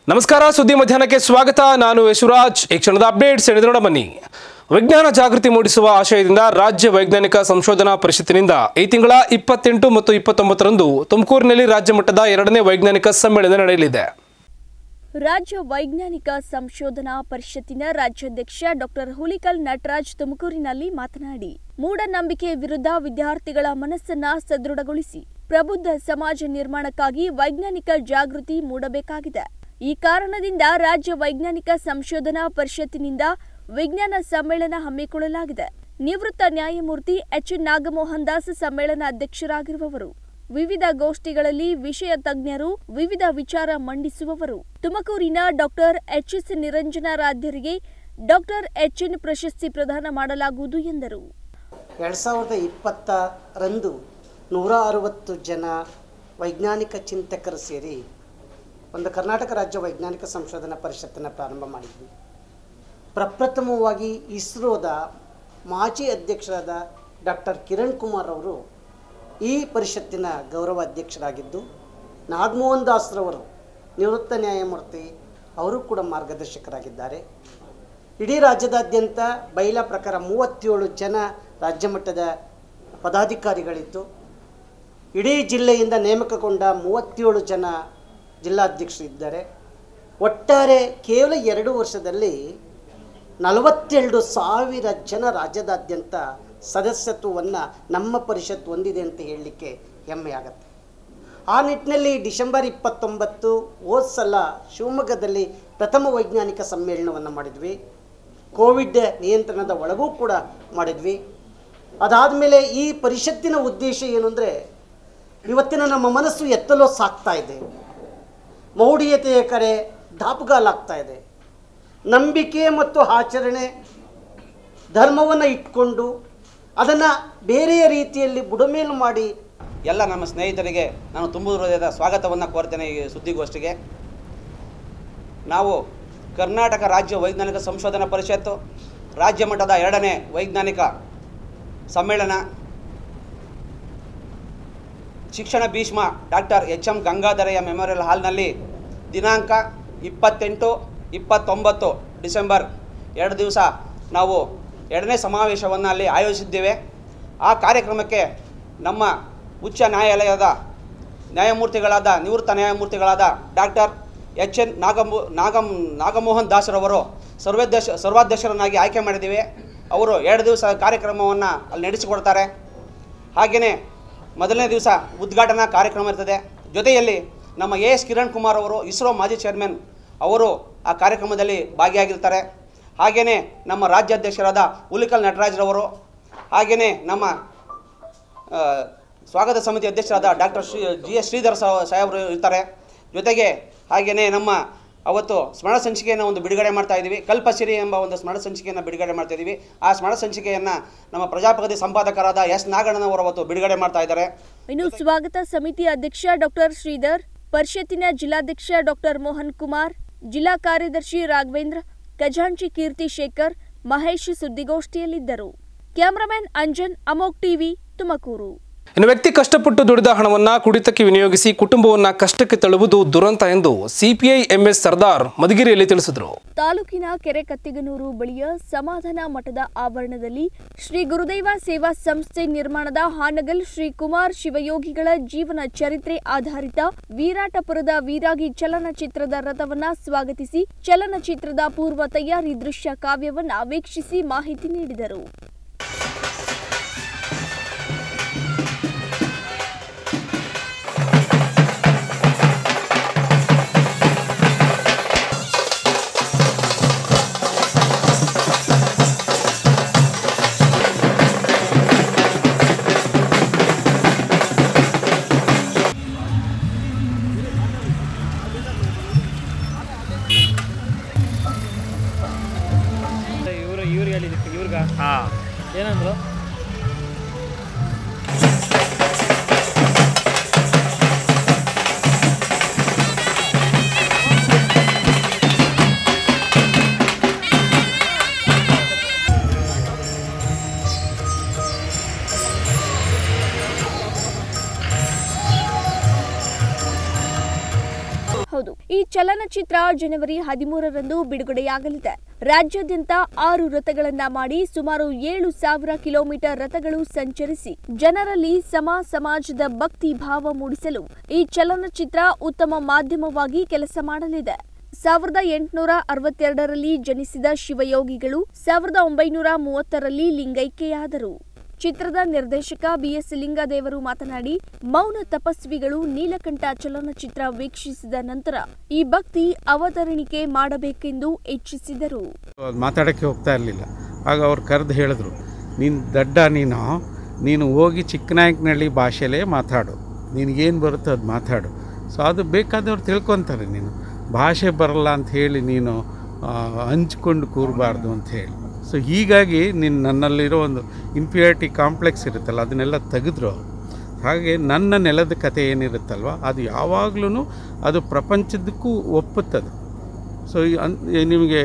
ನಮಸ್ಕಾರ ಸುದ್ದಿ ಮಧ್ಯಾಹ್ನಕ್ಕೆ ಸ್ವಾಗತ ನಾನು ಯಶುರಾಜ್ ಈ ಕ್ಷಣದ ಅಪ್ಡೇಟ್ಸ್ ಹೇಳಿದ್ರೋಣ ಬನ್ನಿ ವಿಜ್ಞಾನ ಜಾಗೃತಿ ಮೂಡಿಸುವ ಆಶಯದಿಂದ ರಾಜ್ಯ ವೈಜ್ಞಾನಿಕ ಸಂಶೋಧನಾ ಪರಿಷತ್ತಿನಿಂದ ಈ ತಿಂಗಳ ಇಪ್ಪತ್ತೆಂಟು ಮತ್ತು ಇಪ್ಪತ್ತೊಂಬತ್ತರಂದು ತುಮಕೂರಿನಲ್ಲಿ ರಾಜ್ಯ ಮಟ್ಟದ ಎರಡನೇ ವೈಜ್ಞಾನಿಕ ಸಮ್ಮೇಳನ ನಡೆಯಲಿದೆ ರಾಜ್ಯ ವೈಜ್ಞಾನಿಕ ಸಂಶೋಧನಾ ಪರಿಷತ್ತಿನ ರಾಜ್ಯಾಧ್ಯಕ್ಷ ಡಾಕ್ಟರ್ ಹುಲಿಕಲ್ ನಟರಾಜ್ ತುಮಕೂರಿನಲ್ಲಿ ಮಾತನಾಡಿ ಮೂಢನಂಬಿಕೆ ವಿರುದ್ಧ ವಿದ್ಯಾರ್ಥಿಗಳ ಮನಸ್ಸನ್ನ ಸದೃಢಗೊಳಿಸಿ ಪ್ರಬುದ್ಧ ಸಮಾಜ ನಿರ್ಮಾಣಕ್ಕಾಗಿ ವೈಜ್ಞಾನಿಕ ಜಾಗೃತಿ ಮೂಡಬೇಕಾಗಿದೆ ಈ ಕಾರಣದಿಂದ ರಾಜ್ಯ ವೈಜ್ಞಾನಿಕ ಸಂಶೋಧನಾ ಪರಿಷತ್ತಿನಿಂದ ವಿಜ್ಞಾನ ಸಮ್ಮೇಳನ ಹಮ್ಮಿಕೊಳ್ಳಲಾಗಿದೆ ನಿವೃತ್ತ ನ್ಯಾಯಮೂರ್ತಿ ಎಚ್ ನಾಗಮೋಹನ್ ದಾಸ್ ಸಮ್ಮೇಳನ ಅಧ್ಯಕ್ಷರಾಗಿರುವವರು ವಿವಿಧ ಗೋಷ್ಠಿಗಳಲ್ಲಿ ವಿಷಯ ತಜ್ಞರು ವಿವಿಧ ವಿಚಾರ ಮಂಡಿಸುವವರು ತುಮಕೂರಿನ ಡಾಕ್ಟರ್ ಎಚ್ ಎಸ್ ನಿರಂಜನಾರಾಧ್ಯರಿಗೆ ಡಾಕ್ಟರ್ ಎಚ್ ಎನ್ ಪ್ರಶಸ್ತಿ ಪ್ರದಾನ ಮಾಡಲಾಗುವುದು ಎಂದರು ಎರಡು ಸಾವಿರದ ಇಪ್ಪತ್ತರಂದು ನೂರ ಅರವತ್ತು ಜನ ವೈಜ್ಞಾನಿಕ ಚಿಂತಕರು ಸೇರಿ ಒಂದು ಕರ್ನಾಟಕ ರಾಜ್ಯ ವೈಜ್ಞಾನಿಕ ಸಂಶೋಧನಾ ಪರಿಷತ್ತನ್ನು ಪ್ರಾರಂಭ ಮಾಡಿದ್ವಿ ಪ್ರಪ್ರಥಮವಾಗಿ ಇಸ್ರೋದ ಮಾಜಿ ಅಧ್ಯಕ್ಷರಾದ ಡಾಕ್ಟರ್ ಕಿರಣ್ ಕುಮಾರ್ ಅವರು ಈ ಪರಿಷತ್ತಿನ ಗೌರವ ಅಧ್ಯಕ್ಷರಾಗಿದ್ದು ನಾಗಮೋಹನ್ ದಾಸ್ರವರು ನಿವೃತ್ತ ನ್ಯಾಯಮೂರ್ತಿ ಅವರು ಕೂಡ ಮಾರ್ಗದರ್ಶಕರಾಗಿದ್ದಾರೆ ಇಡೀ ರಾಜ್ಯದಾದ್ಯಂತ ಬೈಲಾ ಪ್ರಕಾರ ಮೂವತ್ತೇಳು ಜನ ರಾಜ್ಯ ಮಟ್ಟದ ಪದಾಧಿಕಾರಿಗಳಿತ್ತು ಇಡೀ ಜಿಲ್ಲೆಯಿಂದ ನೇಮಕಗೊಂಡ ಮೂವತ್ತೇಳು ಜನ ಜಿಲ್ಲಾಧ್ಯಕ್ಷರಿದ್ದಾರೆ ಒಟ್ಟಾರೆ ಕೇವಲ ಎರಡು ವರ್ಷದಲ್ಲಿ ನಲವತ್ತೆರಡು ಸಾವಿರ ಜನ ರಾಜ್ಯದಾದ್ಯಂತ ಸದಸ್ಯತ್ವವನ್ನು ನಮ್ಮ ಪರಿಷತ್ ಹೊಂದಿದೆ ಅಂತ ಹೇಳಲಿಕ್ಕೆ ಹೆಮ್ಮೆ ಆಗುತ್ತೆ ಆ ನಿಟ್ಟಿನಲ್ಲಿ ಡಿಸೆಂಬರ್ ಇಪ್ಪತ್ತೊಂಬತ್ತು ಹೋದ ಸಲ ಶಿವಮೊಗ್ಗದಲ್ಲಿ ಪ್ರಥಮ ವೈಜ್ಞಾನಿಕ ಸಮ್ಮೇಳನವನ್ನು ಮಾಡಿದ್ವಿ ಕೋವಿಡ್ ನಿಯಂತ್ರಣದ ಒಳಗೂ ಕೂಡ ಮಾಡಿದ್ವಿ ಅದಾದಮೇಲೆ ಈ ಪರಿಷತ್ತಿನ ಉದ್ದೇಶ ಏನು ಅಂದರೆ ಇವತ್ತಿನ ನಮ್ಮ ಮನಸ್ಸು ಎತ್ತಲೋ ಸಾಕ್ತಾ ಇದೆ ಮೌಢ್ಯತೆಯ ಕಡೆ ದಾಪುಗಾಲಾಗ್ತಾ ಇದೆ ನಂಬಿಕೆ ಮತ್ತು ಆಚರಣೆ ಧರ್ಮವನ್ನು ಇಟ್ಕೊಂಡು ಅದನ್ನು ಬೇರೆಯ ರೀತಿಯಲ್ಲಿ ಬುಡಮೇಲು ಮಾಡಿ ಎಲ್ಲ ನಮ್ಮ ಸ್ನೇಹಿತರಿಗೆ ನಾನು ತುಂಬ ಹೃದಯದ ಸ್ವಾಗತವನ್ನು ಕೋರ್ತೇನೆ ಈ ಸುದ್ದಿಗೋಷ್ಠಿಗೆ ನಾವು ಕರ್ನಾಟಕ ರಾಜ್ಯ ವೈಜ್ಞಾನಿಕ ಸಂಶೋಧನಾ ಪರಿಷತ್ತು ರಾಜ್ಯ ಮಟ್ಟದ ಎರಡನೇ ವೈಜ್ಞಾನಿಕ ಸಮ್ಮೇಳನ ಶಿಕ್ಷಣ ಭೀಷ್ಮ doctor H M Gangadharaiah memorial ಹಾಲ್ನಲ್ಲಿ ದಿನಾಂಕ ಇಪ್ಪತ್ತೆಂಟು ಇಪ್ಪತ್ತೊಂಬತ್ತು ಡಿಸೆಂಬರ್ ಎರಡು ದಿವಸ ನಾವು ಎರಡನೇ ಸಮಾವೇಶವನ್ನು ಅಲ್ಲಿ ಆಯೋಜಿಸಿದ್ದೇವೆ ಆ ಕಾರ್ಯಕ್ರಮಕ್ಕೆ ನಮ್ಮ ಉಚ್ಚ ನ್ಯಾಯಾಲಯದ ನ್ಯಾಯಮೂರ್ತಿಗಳಾದ ನಿವೃತ್ತ ನ್ಯಾಯಮೂರ್ತಿಗಳಾದ ಡಾಕ್ಟರ್ ಎಚ್ ಎನ್ ನಾಗಮು ನಾಗಮ್ ನಾಗಮೋಹನ್ ದಾಸರವರು ಸರ್ವಾಧ್ಯಕ್ಷ ಸರ್ವಾಧ್ಯಕ್ಷರನ್ನಾಗಿ ಆಯ್ಕೆ ಮಾಡಿದ್ದೀವಿ ಅವರು ಎರಡು ದಿವಸ ಕಾರ್ಯಕ್ರಮವನ್ನು ಅಲ್ಲಿ ನಡೆಸಿಕೊಡ್ತಾರೆ ಹಾಗೆಯೇ ಮೊದಲನೇ ದಿವಸ ಉದ್ಘಾಟನಾ ಕಾರ್ಯಕ್ರಮ ಇರ್ತದೆ ಜೊತೆಯಲ್ಲಿ ನಮ್ಮ ಎ ಎಸ್ ಕಿರಣ್ ಕುಮಾರ್ ಅವರು ಇಸ್ರೋ ಮಾಜಿ ಚೇರ್ಮನ್ ಅವರು ಆ ಕಾರ್ಯಕ್ರಮದಲ್ಲಿ ಭಾಗಿಯಾಗಿರ್ತಾರೆ ಹಾಗೆಯೇ ನಮ್ಮ ರಾಜ್ಯಾಧ್ಯಕ್ಷರಾದ ಹುಲಿಕಲ್ ನಟರಾಜ್ರವರು ಹಾಗೆಯೇ ನಮ್ಮ ಆ, ಸ್ವಾಗತ ಸಮಿತಿ ಅಧ್ಯಕ್ಷರಾದ doctor Shri G S Sridhar ಸಾವ್- ಸಾಹೇಬರು ಇರ್ತಾರೆ ಜೊತೆಗೆ ಹಾಗೆಯೇ ನಮ್ಮ ಅವತ್ತು ಸ್ಮರಣ ಸಂಚಿಕೆಯನ್ನು ಒಂದು ಬಿಡುಗಡೆ ಮಾಡ್ತಾ ಇದ್ದೀವಿ ಕಲ್ಪಸಿರಿ ಎಂಬ ಒಂದು ಸ್ಮರಣ ಸಂಚಿಕೆಯನ್ನು ಬಿಡುಗಡೆ ಮಾಡ್ತಾ ಇದ್ದೀವಿ ಆ ಸ್ಮರಣ ಸಂಚಿಕೆಯನ್ನು ನಮ್ಮ ಪ್ರಜಾಪ್ರಗತಿ ಸಂಪಾದಕರಾದ ಎಸ್ ನಾಗಣ್ಣನವರು ಅವತ್ತು ಬಿಡುಗಡೆ ಮಾಡ್ತಾ ಇದ್ದಾರೆ ಇನ್ನು ಸ್ವಾಗತ ಸಮಿತಿ ಅಧ್ಯಕ್ಷ ಡಾಕ್ಟರ್ ಶ್ರೀಧರ್ ಪರಿಷತ್ತಿನ ಜಿಲ್ಲಾಧ್ಯಕ್ಷ ಡಾಕ್ಟರ್ ಮೋಹನ್ ಕುಮಾರ್ ಜಿಲ್ಲಾ ಕಾರ್ಯದರ್ಶಿ ರಾಘವೇಂದ್ರ ಖಜಾಂಚಿ ಕೀರ್ತಿ ಶೇಖರ್ ಮಹೇಶ್ ಸುದ್ದಿಗೋಷ್ಠಿಯಲ್ಲಿದ್ದರು ಕ್ಯಾಮರಾಮನ್ ಅಂಜನ್ ಅಮೋಕ್ ಟಿವಿ ತುಮಕೂರು ಇನ್ನು ವ್ಯಕ್ತಿ ಕಷ್ಟಪಟ್ಟು ದುಡಿದ ಹಣವನ್ನ ಕುಡಿತಕ್ಕೆ ವಿನಿಯೋಗಿಸಿ ಕುಟುಂಬವನ್ನ ಕಷ್ಟಕ್ಕೆ ತಳ್ಳುವುದು ದುರಂತ ಎಂದು ಸಿಪಿಐ ಎಂಎಸ್ ಸರ್ದಾರ್ ಮಧುಗಿರಿಯಲ್ಲಿ ತಿಳಿಸಿದರು ತಾಲೂಕಿನ ಕೆರೆಕತ್ತಿಗನೂರು ಬಳಿಯ ಸಮಾಧಾನ ಮಠದ ಆವರಣದಲ್ಲಿ ಶ್ರೀ ಗುರುದೈವ ಸೇವಾ ಸಂಸ್ಥೆ ನಿರ್ಮಾಣದ ಹಾನಗಲ್ ಶ್ರೀ ಕುಮಾರ್ ಶಿವಯೋಗಿಗಳ ಜೀವನ ಚರಿತ್ರೆ ಆಧಾರಿತ ವೀರಾಟಪುರದ ವೀರಾಗಿ ಚಲನಚಿತ್ರದ ರಥವನ್ನ ಸ್ವಾಗತಿಸಿ ಚಲನಚಿತ್ರದ ಪೂರ್ವ ತಯಾರಿ ದೃಶ್ಯ ಕಾವ್ಯವನ್ನ ವೀಕ್ಷಿಸಿ ಮಾಹಿತಿ ನೀಡಿದರು ಇವರು ಇವ್ರಿಗೆ ಹೇಳಿದ್ದಕ್ಕೆ ಇವ್ರಿಗ ಏನಂದ್ರು ಹೌದು ಈ ಚಲನಚಿತ್ರ ಜನವರಿ ಹದಿಮೂರರಂದು ಬಿಡುಗಡೆಯಾಗಲಿದೆ ರಾಜ್ಯಾದ್ಯಂತ ಆರು ರಥಗಳನ್ನ ಮಾಡಿ ಸುಮಾರು ಏಳು ಸಾವಿರ ಕಿಲೋಮೀಟರ್ ರಥಗಳು ಸಂಚರಿಸಿ ಜನರಲ್ಲಿ ಸಮ ಸಮಾಜದ ಭಕ್ತಿ ಭಾವ ಮೂಡಿಸಲು ಈ ಚಲನಚಿತ್ರ ಉತ್ತಮ ಮಾಧ್ಯಮವಾಗಿ ಕೆಲಸ ಮಾಡಲಿದೆ ಸಾವಿರದ ಎಂಟುನೂರ ಅರವತ್ತೆರಡರಲ್ಲಿ ಜನಿಸಿದ ಶಿವಯೋಗಿಗಳು ಸಾವಿರದ ಒಂಬೈನೂರ ಮೂವತ್ತರಲ್ಲಿ ಲಿಂಗೈಕ್ಯೆಯಾದರು ಚಿತ್ರದ ನಿರ್ದೇಶಕ ಬಿಎಸ್ ಲಿಂಗದೇವರು ಮಾತನಾಡಿ ಮೌನ ತಪಸ್ವಿಗಳು ನೀಲಕಂಠ ಚಲನಚಿತ್ರ ವೀಕ್ಷಿಸಿದ ನಂತರ ಈ ಭಕ್ತಿ ಅವತರಣಿಕೆ ಮಾಡಬೇಕೆಂದು ಇಚ್ಛಿಸಿದರು ಮಾತಾಡೋಕ್ಕೆ ಹೋಗ್ತಾ ಇರಲಿಲ್ಲ ಆಗ ಅವ್ರು ಕರೆದು ಹೇಳಿದ್ರು ನೀನು ದಡ್ಡ ನೀನು ನೀನು ಹೋಗಿ ಚಿಕ್ಕನಾಯಕನಹಳ್ಳಿ ಭಾಷೆಯಲ್ಲೇ ಮಾತಾಡು ನಿನಗೇನು ಬರುತ್ತೋ ಅದು ಮಾತಾಡು ಸೊ ಅದು ಬೇಕಾದವ್ರು ತಿಳ್ಕೊತಾರೆ ನೀನು ಭಾಷೆ ಬರಲ್ಲ ಅಂತ ಹೇಳಿ ನೀನು ಆ, ಹಂಚ್ಕೊಂಡು ಕೂರಬಾರ್ದು ಅಂತ ಹೇಳಿ ಸೊ ಹೀಗಾಗಿ ನೀನು ನನ್ನಲ್ಲಿರೋ ಒಂದು ಇನ್ಫಿಯಾರಿಟಿ ಕಾಂಪ್ಲೆಕ್ಸ್ ಇರುತ್ತಲ್ಲ ಅದನ್ನೆಲ್ಲ ತೆಗೆದ್ರು ಹಾಗೆ ನನ್ನ ನೆಲದ ಕತೆ ಏನಿರುತ್ತಲ್ವ ಅದು ಯಾವಾಗಲೂ ಅದು ಪ್ರಪಂಚದಕ್ಕೂ ಒಪ್ಪುತ್ತದೆ ಸೊ ಈ ಅನ್ ಈ ನಿಮಗೆ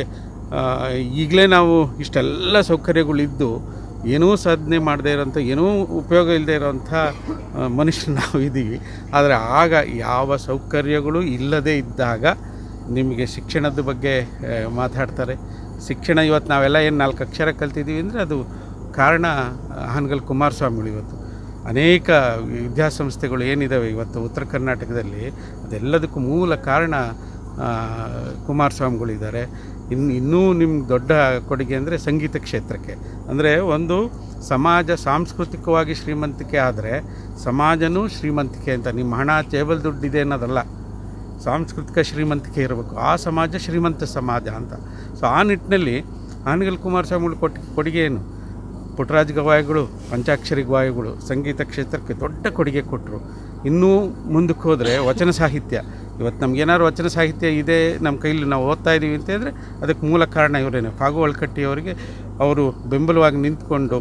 ಈಗಲೇ ನಾವು ಇಷ್ಟೆಲ್ಲ ಸೌಕರ್ಯಗಳಿದ್ದು ಏನೂ ಸಾಧನೆ ಮಾಡದೇ ಇರೋಂಥ ಏನೂ ಉಪಯೋಗ ಇಲ್ಲದೆ ಇರೋಂಥ ಮನುಷ್ಯರು ನಾವು ಇದ್ದೀವಿ ಆದರೆ ಆಗ ಯಾವ ಸೌಕರ್ಯಗಳು ಇಲ್ಲದೇ ಇದ್ದಾಗ ನಿಮಗೆ ಶಿಕ್ಷಣದ ಬಗ್ಗೆ ಆ, ಮಾತಾಡ್ತಾರೆ ಶಿಕ್ಷಣ ಇವತ್ತು ನಾವೆಲ್ಲ ಏನು ನಾಲ್ಕು ಅಕ್ಷರ ಕಲ್ತಿದ್ದೀವಿ ಅಂದರೆ ಅದು ಕಾರಣ ಹಾನಗಲ್ ಕುಮಾರಸ್ವಾಮಿಗಳು ಇವತ್ತು ಅನೇಕ ವಿದ್ಯಾಸಂಸ್ಥೆಗಳು ಏನಿದ್ದಾವೆ ಇವತ್ತು ಉತ್ತರ ಕರ್ನಾಟಕದಲ್ಲಿ ಅದೆಲ್ಲದಕ್ಕೂ ಮೂಲ ಕಾರಣ ಆ, ಕುಮಾರಸ್ವಾಮಿಗಳಿದ್ದಾರೆ ಇನ್ನು ಇನ್ನೂ ನಿಮ್ಗೆ ದೊಡ್ಡ ಕೊಡುಗೆ ಅಂದರೆ ಸಂಗೀತ ಕ್ಷೇತ್ರಕ್ಕೆ ಅಂದರೆ ಒಂದು ಸಮಾಜ ಸಾಂಸ್ಕೃತಿಕವಾಗಿ ಶ್ರೀಮಂತಿಕೆ ಆದರೆ ಸಮಾಜನೂ ಶ್ರೀಮಂತಿಕೆ ಅಂತ ನಿಮ್ಮ ಹಣ ಟೇಬಲ್ ದುಡ್ಡಿದೆ ಅನ್ನೋದಲ್ಲ ಸಾಂಸ್ಕೃತಿಕ ಶ್ರೀಮಂತಿಕೆ ಇರಬೇಕು ಆ ಸಮಾಜ ಶ್ರೀಮಂತ ಸಮಾಜ ಅಂತ ಸೊ ಆ ನಿಟ್ಟಿನಲ್ಲಿ ಆನಗಲ್ ಕುಮಾರಸ್ವಾಮಿಗಳು ಕೊಟ್ಟು ಕೊಡುಗೆ ಏನು ಪುಟ್ಟರಾಜ ಗವಾಯಿಗಳು ಪಂಚಾಕ್ಷರಿ ಗವಾಯಿಗಳು ಸಂಗೀತ ಕ್ಷೇತ್ರಕ್ಕೆ ದೊಡ್ಡ ಕೊಡುಗೆ ಕೊಟ್ಟರು ಇನ್ನೂ ಮುಂದಕ್ಕೆ ಹೋದರೆ ವಚನ ಸಾಹಿತ್ಯ ಇವತ್ತು ನಮಗೇನಾದ್ರು ವಚನ ಸಾಹಿತ್ಯ ಇದೆ ನಮ್ಮ ಕೈಲಿ ನಾವು ಓದ್ತಾ ಇದ್ದೀವಿ ಅಂತಂದರೆ ಅದಕ್ಕೆ ಮೂಲ ಕಾರಣ ಇವರೇನೆ ಫಾಗು ಅಳ್ಕಟ್ಟಿಯವರಿಗೆ ಅವರು ಬೆಂಬಲವಾಗಿ ನಿಂತ್ಕೊಂಡು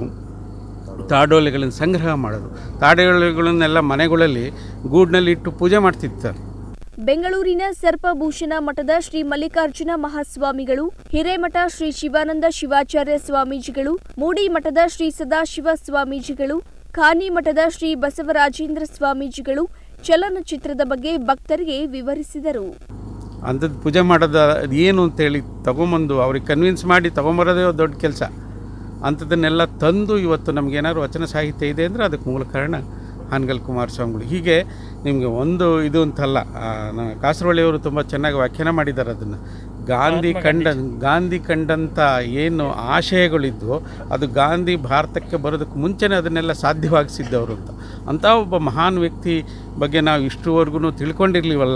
ತಾಡೋಲೆಗಳನ್ನು ಸಂಗ್ರಹ ಮಾಡೋದು ತಾಡೋಲೆಗಳನ್ನೆಲ್ಲ ಮನೆಗಳಲ್ಲಿ ಗೂಡಿನಲ್ಲಿ ಇಟ್ಟು ಪೂಜೆ ಮಾಡ್ತಿರ್ತಾರೆ ಬೆಂಗಳೂರಿನ ಸರ್ಪಭೂಷಣ ಮಠದ ಶ್ರೀ ಮಲ್ಲಿಕಾರ್ಜುನ ಮಹಾಸ್ವಾಮಿಗಳು ಹಿರೇಮಠ ಶ್ರೀ ಶಿವಾನಂದ ಶಿವಾಚಾರ್ಯ ಸ್ವಾಮೀಜಿಗಳು ಮೂಡಿ ಮಠದ ಶ್ರೀ ಸದಾಶಿವ ಸ್ವಾಮೀಜಿಗಳು ಖಾನಿ ಮಠದ ಶ್ರೀ ಬಸವರಾಜೇಂದ್ರ ಸ್ವಾಮೀಜಿಗಳು ಚಲನಚಿತ್ರದ ಬಗ್ಗೆ ಭಕ್ತರಿಗೆ ವಿವರಿಸಿದರು ಅಂಥದ್ದು ಪೂಜೆ ಮಾಡೋದು ಅದು ಏನು ಅಂತೇಳಿ ತೊಗೊಂಬಂದು ಅವ್ರಿಗೆ ಕನ್ವಿನ್ಸ್ ಮಾಡಿ ತೊಗೊಂಬರೋದೇ ಒಂದು ದೊಡ್ಡ ಕೆಲಸ ಅಂಥದ್ದನ್ನೆಲ್ಲ ತಂದು ಇವತ್ತು ನಮಗೇನಾದ್ರು ವಚನ ಸಾಹಿತ್ಯ ಇದೆ ಅಂದರೆ ಅದಕ್ಕೆ ಮೂಲ ಕಾರಣ ಹಾನಗಲ್ ಕುಮಾರಸ್ವಾಮಿಗಳು ಹೀಗೆ ನಿಮಗೆ ಒಂದು ಇದು ಅಂತಲ್ಲ ಆ, ನ- ಕಾಸರವಳ್ಳಿಯವರು ತುಂಬ ಚೆನ್ನಾಗಿ ವ್ಯಾಖ್ಯಾನ ಮಾಡಿದ್ದಾರೆ ಅದನ್ನು ಗಾಂಧಿ ಕಂಡ ಗಾಂಧಿ ಕಂಡಂಥ ಏನು ಆಶಯಗಳಿದ್ವು ಅದು ಗಾಂಧಿ ಭಾರತಕ್ಕೆ ಬರೋದಕ್ಕೆ ಮುಂಚೆನೇ ಅದನ್ನೆಲ್ಲ ಸಾಧ್ಯವಾಗಿಸಿದ್ದವರು ಅಂತ ಅಂಥ ಒಬ್ಬ ಮಹಾನ್ ವ್ಯಕ್ತಿ ಬಗ್ಗೆ ನಾವು ಇಷ್ಟುವರೆಗೂ ತಿಳ್ಕೊಂಡಿರ್ಲಿವಲ್ಲ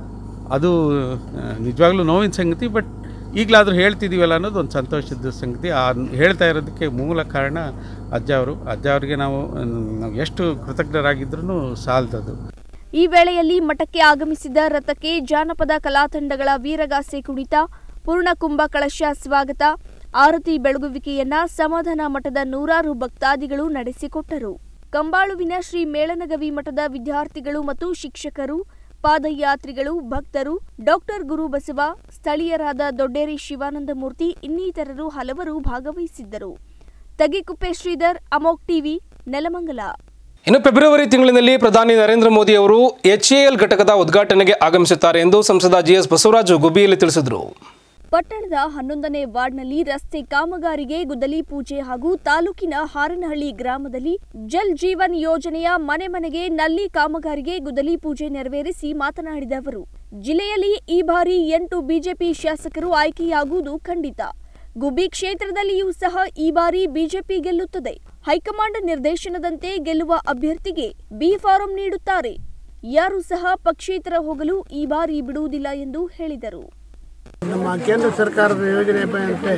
ಅದು ಆ, ನಿಜವಾಗ್ಲೂ ನೋವಿನ ಸಂಗತಿ ಬಟ್ ಈಗಲಾದರೂ ಹೇಳ್ತಿದ್ದೀವಲ್ಲ ಅನ್ನೋದು ಒಂದು ಸಂತೋಷದ ಸಂಗತಿ ಆ ಹೇಳ್ತಾ ಇರೋದಕ್ಕೆ ಮೂಲ ಕಾರಣ ಅಜ್ಜ ಅವರು ಅಜ್ಜ ಅವರಿಗೆ ನಾವು ಮ್, ನಾವು ಎಷ್ಟು ಕೃತಜ್ಞರಾಗಿದ್ರೂ ಸಾಲದದು ಈ ವೇಳೆಯಲ್ಲಿ ಮಠಕ್ಕೆ ಆಗಮಿಸಿದ ರಥಕ್ಕೆ ಜಾನಪದ ಕಲಾತಂಡಗಳ ವೀರಗಾಸೆ ಕುಣಿತ ಪೂರ್ಣಕುಂಭ ಕಳಶ ಸ್ವಾಗತ ಆರತಿ ಬೆಳಗುವಿಕೆಯನ್ನ ಸಮಾಧಾನ ಮಠದ ನೂರಾರು ಭಕ್ತಾದಿಗಳು ನಡೆಸಿಕೊಟ್ಟರು ಕಂಬಾಳುವಿನ ಶ್ರೀ ಮೇಳನಗವಿ ಮಠದ ವಿದ್ಯಾರ್ಥಿಗಳು ಮತ್ತು ಶಿಕ್ಷಕರು ಪಾದಯಾತ್ರಿಗಳು ಭಕ್ತರು ಡಾಕ್ಟರ್ ಗುರುಬಸವ ಸ್ಥಳೀಯರಾದ ದೊಡ್ಡೇರಿ ಶಿವಾನಂದಮೂರ್ತಿ ಇನ್ನಿತರರು ಹಲವರು ಭಾಗವಹಿಸಿದ್ದರು ತಗಿಕುಪ್ಪೆ ಶ್ರೀಧರ್ ಅಮೋಕ್ ಟಿವಿ ನೆಲಮಂಗಲ ಇನ್ನು ಫೆಬ್ರವರಿ ತಿಂಗಳಿನಲ್ಲಿ ಪ್ರಧಾನಿ ನರೇಂದ್ರ ಮೋದಿ ಅವರು ಎಚ್ಎಎಲ್ ಘಟಕದ ಉದ್ಘಾಟನೆಗೆ ಆಗಮಿಸುತ್ತಾರೆ ಎಂದು ಸಂಸದ ಜಿಎಸ್ ಬಸವರಾಜು ಗುಬ್ಬಿಯಲ್ಲಿ ತಿಳಿಸಿದರು ಪಟ್ಟಣದ ಹನ್ನೊಂದನೇ ವಾರ್ಡ್ನಲ್ಲಿ ರಸ್ತೆ ಕಾಮಗಾರಿಗೆ ಗುದ್ದಲಿ ಪೂಜೆ ಹಾಗೂ ತಾಲೂಕಿನ ಹಾರನಹಳ್ಳಿ ಗ್ರಾಮದಲ್ಲಿ ಜಲ್ ಜೀವನ್ ಯೋಜನೆಯ ಮನೆ ಮನೆಗೆ ನಲ್ಲಿ ಕಾಮಗಾರಿಗೆ ಗುದ್ದಲಿ ಪೂಜೆ ನೆರವೇರಿಸಿ ಮಾತನಾಡಿದ ಅವರು ಜಿಲ್ಲೆಯಲ್ಲಿ ಈ ಬಾರಿ ಎಂಟು ಬಿಜೆಪಿ ಶಾಸಕರು ಆಯ್ಕೆಯಾಗುವುದು ಖಂಡಿತ ಗುಬ್ಬಿ ಕ್ಷೇತ್ರದಲ್ಲಿಯೂ ಸಹ ಈ ಬಾರಿ ಬಿಜೆಪಿ ಗೆಲ್ಲುತ್ತದೆ ಹೈಕಮಾಂಡ್ ನಿರ್ದೇಶನದಂತೆ ಗೆಲ್ಲುವ ಅಭ್ಯರ್ಥಿಗೆ ಬಿ ಫಾರಂ ನೀಡುತ್ತಾರೆ ಯಾರೂ ಸಹ ಪಕ್ಷೇತರ ಹೋಗಲು ಈ ಬಾರಿ ಬಿಡುವುದಿಲ್ಲ ಎಂದು ಹೇಳಿದರು ನಮ್ಮ ಕೇಂದ್ರ ಸರ್ಕಾರದ ಯೋಜನೆ ಅಂತೆ